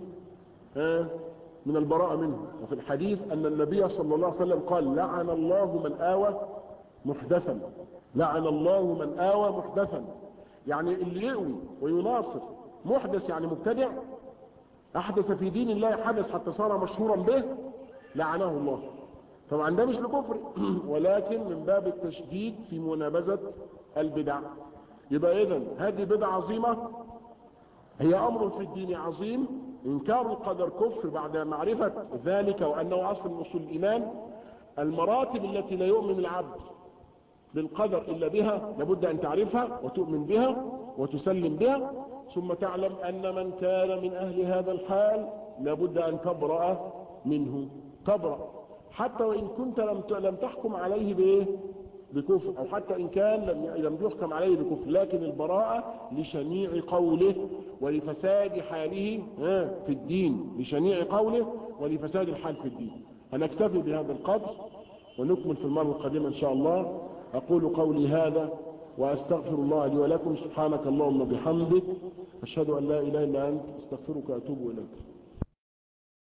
من البراءة منه وفي الحديث أن النبي صلى الله عليه وسلم قال لعن الله من آوى محدثا لعن الله من آوى محدثا يعني اللي يقوي ويناصر محدث يعني مبتدع أحدث في دين الله حدث حتى صار مشهورا به لعنه الله طبعا ده مش لكفر ولكن من باب التشديد في منابذة البدع يبقى إذن هذه بدعة عظيمة هي أمر في الدين عظيم إنكار القدر كفر بعد معرفة ذلك وأنه أصل من أصول الإيمان المراتب التي لا يؤمن العبد بالقدر إلا بها لابد أن تعرفها وتؤمن بها وتسلم بها ثم تعلم أن من كان من أهل هذا الحال لابد أن تبرأ منه تبرأ حتى وإن كنت لم لم تحكم عليه بإيه؟ بكفر أو حتى إن كان لم لم يحكم عليه بكفر لكن البراءة لشنيع قوله ولفساد حاله في الدين لشنيع قوله ولفساد الحال في الدين هنكتفي بهذا القدر ونكمل في المرة القادمة إن شاء الله أقول قولي هذا وأستغفر الله لي ولكم سبحانك اللهم بحمدك أشهد أن لا إله إلا أنت أستغفرك وأتوب إليك